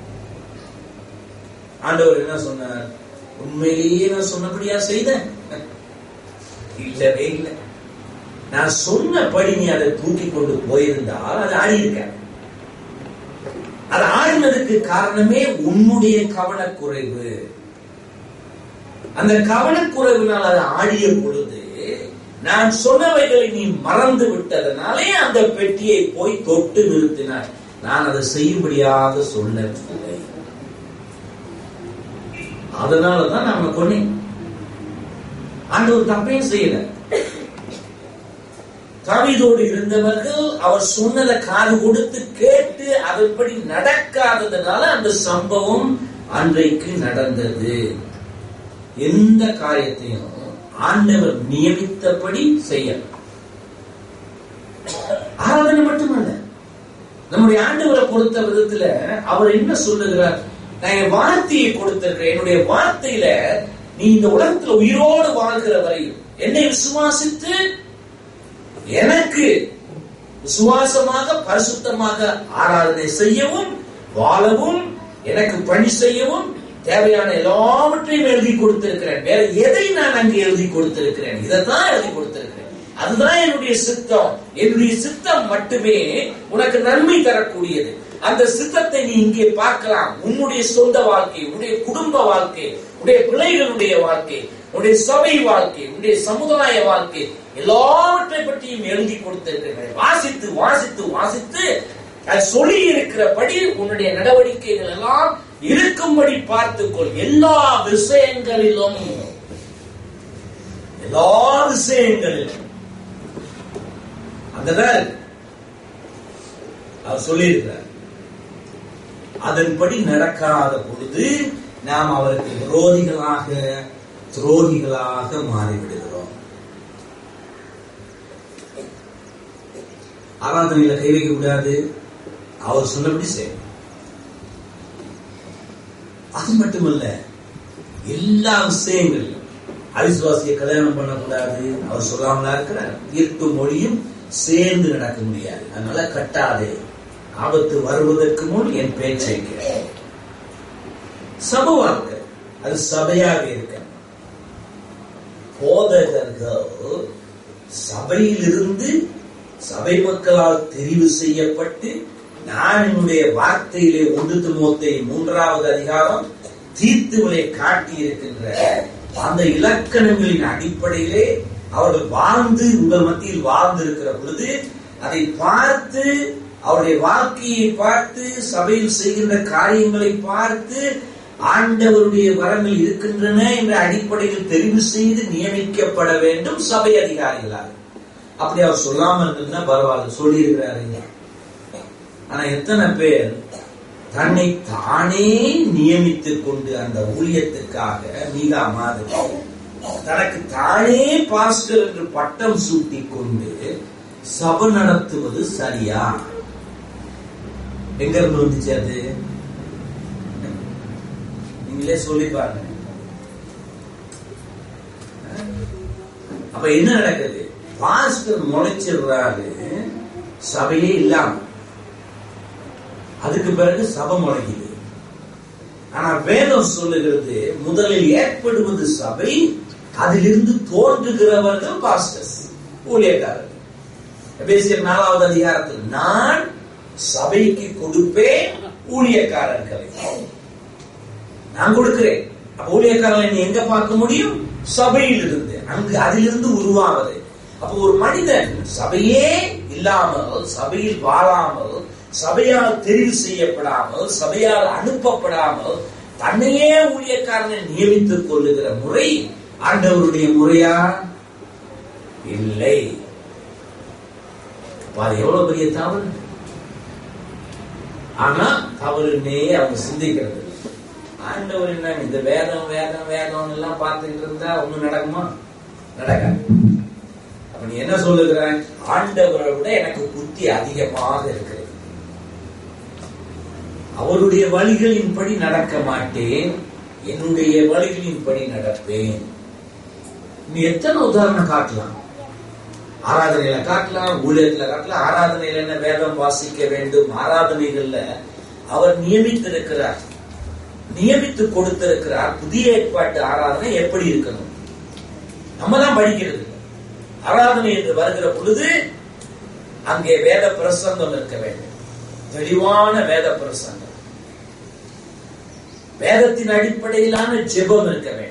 ஆண்டவர் என்ன சொன்னார் உண்மையிலேயே நான் சொன்னபடியா செய்தேன் இல்லவே இல்லை நான் சொன்னபடி நீ அதை தூக்கி கொண்டு போயிருந்தால் அது ஆடி இருக்க அது ஆடினதுக்கு காரணமே உன்னுடைய கவனக்குறைவு அந்த கவனக்குறைவினால் அது ஆடிய பொழுது நான் சொன்னவைகளை நீ மறந்து விட்டதனாலே அந்த பெட்டியை போய் தொட்டு நிறுத்தினாய் நான் அதை செய்யும்படியாக சொல்லவில்லை அதனாலதான் நாம கொன்னேன் ஆண்டவர் தப்பையும் செய்யல தாவீதோடு இருந்தவர்கள் அவர் சொன்னதை காது கொடுத்து கேட்டு அதன்படி நடக்காததுனால அந்த சம்பவம் அன்றைக்கு நடந்தது எந்த காரியத்தையும் ஆண்டவர் நியமித்தபடி செய்யலாம் ஆராதனை மட்டுமல்ல நம்முடைய ஆண்டவரை பொறுத்த விதத்துல அவர் என்ன சொல்லுகிறார் நான் என் வார்த்தையை கொடுத்திருக்கிறேன் என்னுடைய வார்த்தையில நீ இந்த உலகத்துல உயிரோடு வாழ்கிற வரையில் என்னை விசுவாசித்து எனக்கு விசுவாசமாக பரிசுத்தமாக ஆராதனை செய்யவும் வாழவும் எனக்கு பணி செய்யவும் தேவையான எல்லாவற்றையும் எழுதி கொடுத்திருக்கிறேன் வேற எதை நான் அங்கு எழுதி கொடுத்திருக்கிறேன் இதைத்தான் எழுதி கொடுத்திருக்கிறேன் அதுதான் என்னுடைய சித்தம் என்னுடைய சித்தம் மட்டுமே உனக்கு நன்மை தரக்கூடியது அந்த சித்தத்தை நீ இங்கே பார்க்கலாம் உன்னுடைய சொந்த வாழ்க்கை உன்னுடைய குடும்ப வாழ்க்கை உன்னுடைய பிள்ளைகளுடைய வாழ்க்கை உன்னுடைய சபை வாழ்க்கை உன்னுடைய சமுதாய வாழ்க்கை எல்லாவற்றை பற்றியும் எழுதி கொடுத்திருக்கிறேன் வாசித்து வாசித்து வாசித்து அது சொல்லி இருக்கிறபடி உன்னுடைய நடவடிக்கைகள் எல்லாம் இருக்கும்படி பார்த்துக்கொள் எல்லா விஷயங்களிலும் எல்லா விஷயங்களிலும் அங்கதான் இருக்கு. அவர் சொல்லியிருக்கிறார் அதன்படி நடக்காத பொழுது நாம் அவருக்கு விரோதிகளாக துரோகிகளாக மாறிவிடுகிறோம் ஆராதனையில கை வைக்க கூடாது அவர் சொன்னபடி செய்யணும் அது மட்டுமல்ல எல்லா விஷயங்களிலும் அவிசுவாசியை கல்யாணம் பண்ணக்கூடாது அவர் சொல்லாமலா இருக்கிறார் தீர்ப்பு மொழியும் சேர்ந்து நடக்க முடியாது அதனால கட்டாதே ஆபத்து வருவதற்கு முன் என் பேச்சை கேள். சபை வாழ்க்கை அது சபையாக இருக்க போதகர்கள் சபையிலிருந்து சபை மக்களால் தெரிவு செய்யப்பட்டு நான் என்னுடைய வார்த்தையிலே ஒன்று திமுத்தை மூன்றாவது அதிகாரம் தீர்த்துகளை காட்டி இருக்கின்ற அந்த இலக்கணங்களின் அடிப்படையிலே அவர்கள் வாழ்ந்து உங்கள் மத்தியில் வாழ்ந்து இருக்கிற பொழுது அதை பார்த்து அவருடைய வாழ்க்கையை பார்த்து சபையில் செய்கின்ற காரியங்களை பார்த்து ஆண்டவருடைய வரங்கள் இருக்கின்றன என்ற அடிப்படையில் தெரிவு செய்து நியமிக்கப்பட வேண்டும் சபை அதிகாரிகளாக அப்படி அவர் சொல்லாம இருந்ததுன்னா பரவாயில்ல சொல்லி இருக்கிறாருங்க ஆனா எத்தனை பேர் தன்னை தானே நியமித்துக் கொண்டு அந்த ஊழியத்துக்காக மீதா மாதிரி தனக்கு தானே பாஸ்டர் என்று பட்டம் சூட்டிக் கொண்டு சபை நடத்துவது சரியா எங்க இருந்து வந்துச்சு அது நீங்களே சொல்லி பாருங்க அப்ப என்ன நடக்குது பாஸ்டர் முளைச்சிடுறாரு சபையே இல்லாம அதுக்கு பிறகு சபை முளைக்குது ஆனா வேதம் சொல்லுகிறது முதலில் ஏற்படுவது சபை அதிலிருந்து தோன்றுகிறவர்கள் பாஸ்டர்ஸ் ஊழியக்காரர்கள் எபேசியர் நாலாவது அதிகாரத்தில் நான் சபைக்கு கொடுப்பேன் ஊழியக்காரர்களை நான் கொடுக்கிறேன் அப்ப ஊழியக்காரர்களை நீ எங்க பார்க்க முடியும் சபையில் இருந்து அங்கு அதிலிருந்து உருவாவது அப்ப ஒரு மனிதன் சபையே இல்லாமல் சபையில் வாழாமல் சபையால் தெரிவு செய்யப்படாமல் சபையால் அனுப்பப்படாமல் தன்னையே ஊழியக்காரனை நியமித்துக் கொள்ளுகிற முறை ஆண்டவருடைய முறையா இல்லை அப்ப அது எவ்வளவு பெரிய தவறு ஆனா தவறுன்னே அவங்க சிந்திக்கிறது இல்லை. ஆண்டவர் என்ன இந்த வேதம் வேதம் வேதம் எல்லாம் பார்த்துட்டு இருந்தா ஒண்ணும் நடக்குமா நடக்காது அப்ப நீ என்ன சொல்லுகிறாய் ஆண்டவரை விட எனக்கு புத்தி அதிகமாக இருக்கிறது அவருடைய வழிகளின்படி நடக்க மாட்டேன் என்னுடைய வழிகளின்படி நடப்பேன் நீ எத்தனை உதாரணம் காட்டலாம் ஆராதனையில காட்டலாம் ஊழியத்துல காட்டலாம் ஆராதனையில என்ன வேதம் வாசிக்க வேண்டும் ஆராதனைகள்ல அவர் நியமித்திருக்கிறார் நியமித்து கொடுத்திருக்கிறார் புதிய ஏற்பாட்டு ஆராதனை எப்படி இருக்கணும் நம்ம தான் படிக்கிறது ஆராதனை என்று வருகிற பொழுது அங்கே வேத பிரசங்கம் இருக்க வேண்டும் தெளிவான வேத பிரசங்கம் வேதத்தின் அடிப்படையிலான ஜெபம் இருக்க வேண்டும்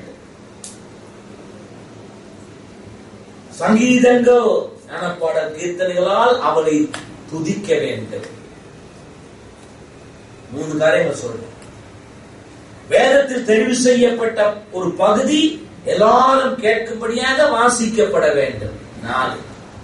சங்கீதங்கள் ஞானப்பாடல் கீர்த்தனைகளால் அவளை துதிக்க வேண்டும் மூணு காரியங்கள் சொல்றேன் வேதத்தில் தெரிவு செய்யப்பட்ட ஒரு பகுதி எல்லாரும் கேட்கும்படியாக வாசிக்கப்பட வேண்டும் நாலு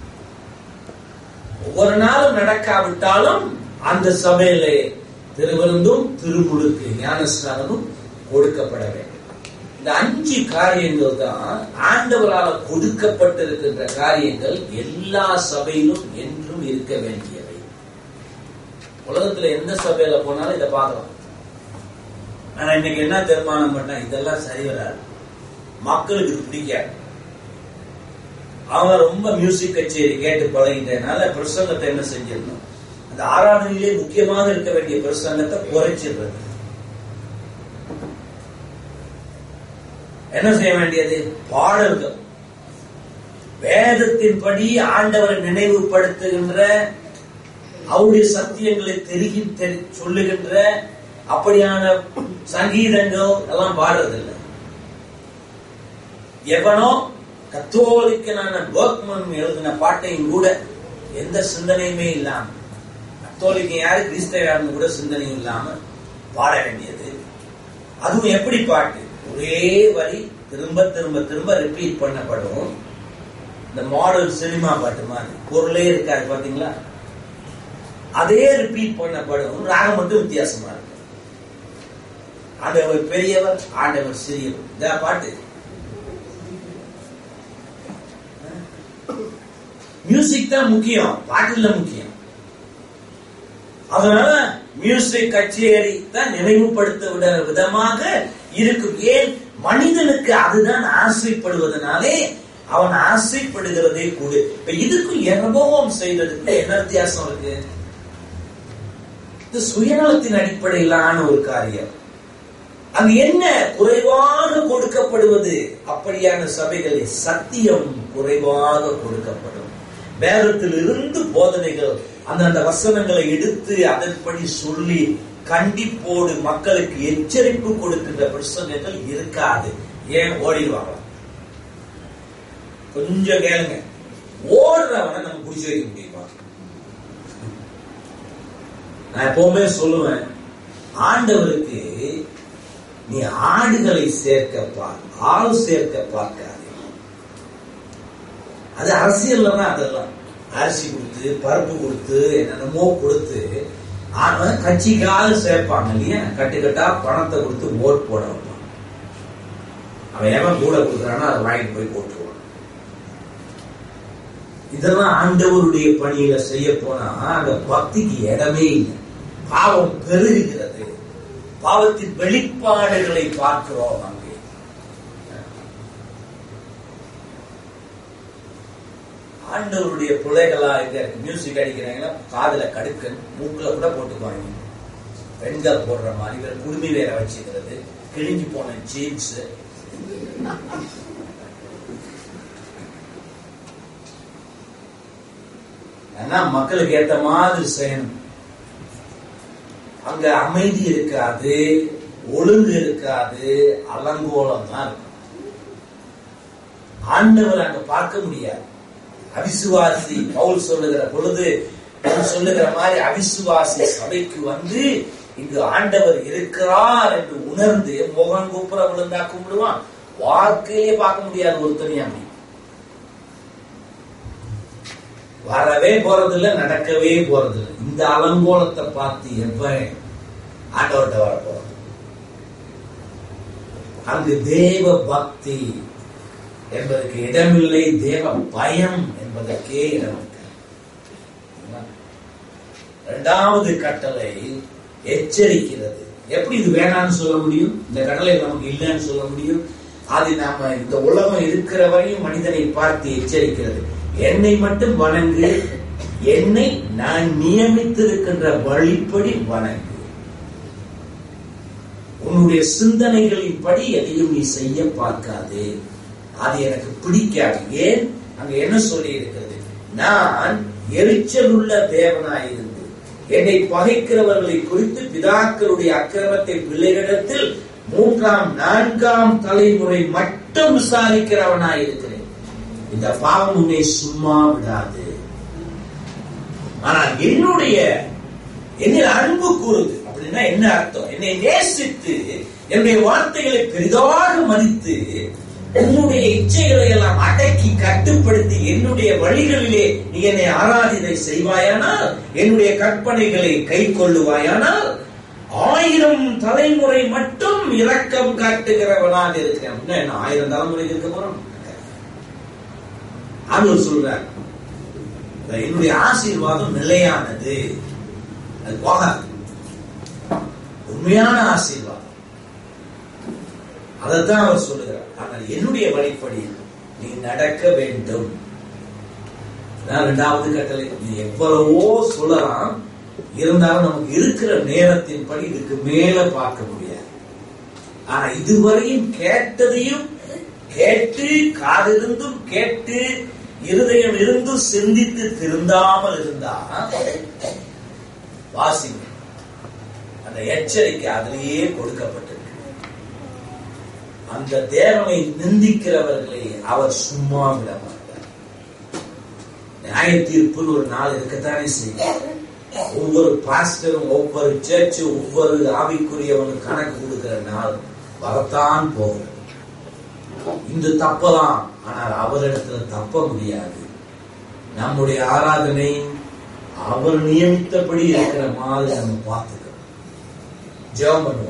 ஒவ்வொரு நாளும் நடக்காவிட்டாலும் அந்த சபையிலே திருவிருந்தும் திருமுழுக்கு ஞானஸ்நானமும் கொடுக்கப்பட வேண்டும் இந்த அஞ்சு காரியங்கள் தான் ஆண்டவரால் கொடுக்கப்பட்டிருக்கின்ற காரியங்கள் எல்லா சபையிலும் என்றும் இருக்க வேண்டியவை உலகத்துல எந்த சபையில போனாலும் இதை பார்க்கலாம் ஆனா இன்னைக்கு என்ன தீர்மானம் பண்ணா இதெல்லாம் சரி வராது மக்களுக்கு இது பிடிக்காது அவங்க ரொம்ப மியூசிக் கச்சேரி கேட்டு பழகிட்டதுனால பிரசங்கத்தை என்ன செஞ்சிடணும் அந்த ஆராதனையிலே முக்கியமாக இருக்க வேண்டிய பிரசங்கத்தை குறைச்சிடுறது என்ன செய்ய வேண்டியது பாடல்கள் வேதத்தின்படி ஆண்டவரை நினைவுபடுத்துகின்ற அவருடைய சத்தியங்களை தெரிகி தெரி- சொல்லுகின்ற அப்படியான சங்கீதங்கள் எல்லாம் பாடுறதில்லை எவனோ கத்தோலிக்கனான பர்க்மன் எழுதின பாட்டையும் கூட எந்த சிந்தனையுமே இல்லாம கத்தோலிக்க யாரு கிறிஸ்தவ யாருன்னு கூட சிந்தனையும் இல்லாம பாட வேண்டியது அதுவும் எப்படி பாட்டு ஒரே வரி திரும்ப திரும்ப திரும்ப ரிப்பீட் பண்ணப்படும் இந்த மாடல் சினிமா பாட்டு மாதிரி பொருளே இருக்காது பாத்தீங்களா அதே ரிப்பீட் பண்ணப்படும் ராகம் மட்டும் வித்தியாசமா இருக்கு ஆண்டவர் பெரியவர் ஆண்டவர் சிறியவர் இந்த பாட்டு மியூசிக் தான் முக்கியம் பாட்டு இல்ல முக்கியம் அதனால மியூசிக் கச்சேரி தான் நினைவுபடுத்த விட விதமாக இருக்கும் ஏன் மனிதனுக்கு அதுதான் ஆசைப்படுவதனாலே அவன் ஆசைப்படுகிறதே கூடு இப்ப இதுக்கும் எரபோகம் செய்ததுக்கு என்ன வித்தியாசம் இருக்கு இது சுயநலத்தின் அடிப்படையிலான ஒரு காரியம் அங்கு என்ன குறைவாக கொடுக்கப்படுவது அப்படியான சபைகளில் சத்தியம் குறைவாக கொடுக்கப்படும் வேதத்தில் இருந்து போதனைகள் அந்தந்த வசனங்களை எடுத்து அதன்படி சொல்லி கண்டிப்போடு மக்களுக்கு எச்சரிப்பு கொடுக்கின்ற பிரசங்கங்கள் இருக்காது ஏன் ஓடிடுவாங்க கொஞ்சம் கேளுங்க ஓடுறவனை நம்ம பிடிச்சி வைக்க முடியுமா நான் எப்பவுமே சொல்லுவேன் ஆண்டவருக்கு நீ ஆடுகளை சேர்க்க பார் ஆள் சேர்க்க பார்க்காதே அது அரசியல்ல தான் அதெல்லாம் அரிசி கொடுத்து பருப்பு கொடுத்து என்னென்னமோ கொடுத்து அவன் கட்சிக்காக சேர்ப்பாங்க இல்லையா கட்டுக்கட்டா பணத்தை கொடுத்து ஓட் போட வைப்பான் அவன் எவன் கூட கொடுக்குறானோ அதை வாங்கிட்டு போய் போட்டுருவான் இதெல்லாம் ஆண்டவருடைய பணியில செய்ய போனா அங்க பக்திக்கு இடமே இல்லை பாவம் பெருகுகிறது பாவத்தின் வெளிப்பாடுகளை பார்க்கிறோம் அங்கே ஆண்டவருடைய பிள்ளைகளா இங்க மியூசிக் அடிக்கிறாங்கன்னா காதுல கடுக்கன் மூக்குல கூட போட்டுக்குவாங்க பெண்கள் போடுற மாதிரி வேற குடுமி வேற வச்சுக்கிறது கிழிஞ்சு போன ஜீன்ஸ் ஆனா மக்களுக்கு ஏத்த மாதிரி செய்யணும் அங்க அமைதி இருக்காது ஒழுங்கு இருக்காது அலங்கோலம் தான் இருக்கும் ஆண்டவர் அங்க பார்க்க முடியாது அவிசுவாசி பவுல் சொல்லுகிற பொழுது பவுல் சொல்லுகிற மாதிரி அவிசுவாசி சபைக்கு வந்து இங்கு ஆண்டவர் இருக்கிறார் என்று உணர்ந்து முகம் குப்புற விழுந்தா கும்பிடுவான் வாழ்க்கையிலே பார்க்க முடியாது ஒருத்தனையும் அப்படி வரவே போறதில்ல நடக்கவே போறதில்லை இந்த அலங்கோலத்தை பார்த்து எவன் ஆண்டவர்கிட்ட வர போறது அங்கு தேவ பக்தி என்பதற்கு இடமில்லை தேவ பயம் என்பதற்கே இடம் இருக்கு. இரண்டாவது கட்டளை எச்சரிக்கிறது எப்படி இது வேணாம்னு சொல்ல முடியும் இந்த கட்டளை நமக்கு இல்லைன்னு சொல்ல முடியும் அது நாம இந்த உலகம் இருக்கிற வரையும் மனிதனை பார்த்து எச்சரிக்கிறது என்னை மட்டும் வணங்கு என்னை நான் நியமித்திருக்கின்ற வழிப்படி வணங்கு உன்னுடைய சிந்தனைகளின் படி எதையும் நீ செய்ய பார்க்காது அது எனக்கு பிடிக்காது ஏன் அங்க என்ன சொல்லி இருக்கிறது நான் எரிச்சல் உள்ள தேவனாயிருந்து என்னை பகைக்கிறவர்களை குறித்து பிதாக்களுடைய அக்கிரமத்தை பிள்ளைகளிடத்தில் மூன்றாம் நான்காம் தலைமுறை மட்டும் விசாரிக்கிறவனாயிருக்கிறேன் இந்த பாவம் உன்னை சும்மா விடாது ஆனால் என்னுடைய என்னில் அன்பு கூறுது அப்படின்னா என்ன அர்த்தம் என்னை நேசித்து என்னுடைய வார்த்தைகளை பெரிதாக மதித்து உன்னுடைய இச்சைகளை எல்லாம் அடக்கி கட்டுப்படுத்தி என்னுடைய வழிகளிலே நீ என்னை ஆராதனை செய்வாயானால் என்னுடைய கற்பனைகளை கை கொள்ளுவாயானால் ஆயிரம் தலைமுறை மட்டும் இரக்கம் காட்டுகிறவனாக இருக்கிறேன் அப்படின்னா என்ன ஆயிரம் தலைமுறை இருக்க போறோம் ஆண்டவர் சொல்றார் என்னுடைய ஆசீர்வாதம் நிலையானது அது போகாது உண்மையான ஆசீர்வாதம் அதைத்தான் அவர் சொல்லுகிறார் ஆனால் என்னுடைய வழிப்படி நீ நடக்க வேண்டும் அதான் இரண்டாவது கட்டளை நீ எவ்வளவோ சொல்லலாம் இருந்தாலும் நமக்கு இருக்கிற நேரத்தின் படி இதுக்கு மேல பார்க்க முடியாது ஆனா இதுவரையும் கேட்டதையும் கேட்டு காதிருந்தும் கேட்டு இருதயம் இருந்தும் சிந்தித்து திருந்தாமல் இருந்தா வாசிங்க அந்த எச்சரிக்கை அதிலேயே கொடுக்கப்பட்டிருக்கு அந்த தேவனை நிந்திக்கிறவர்களை அவர் சும்மா விட மாட்டார் நியாய தீர்ப்புன்னு ஒரு நாள் இருக்கத்தானே செய்யும் ஒவ்வொரு பாஸ்டரும் ஒவ்வொரு சர்ச்சு ஒவ்வொரு ஆவிக்குரியவனும் கணக்கு கொடுக்கிற நாள் வரத்தான் போகிறது இந்த தப்பலாம் ஆனால் அவரிடத்துல தப்ப முடியாது நம்முடைய ஆராதனை அவர் நியமித்தபடி இருக்கிற மாதிரி நம்ம பார்த்துக்கணும் ஜெபம் பண்ணுவோம்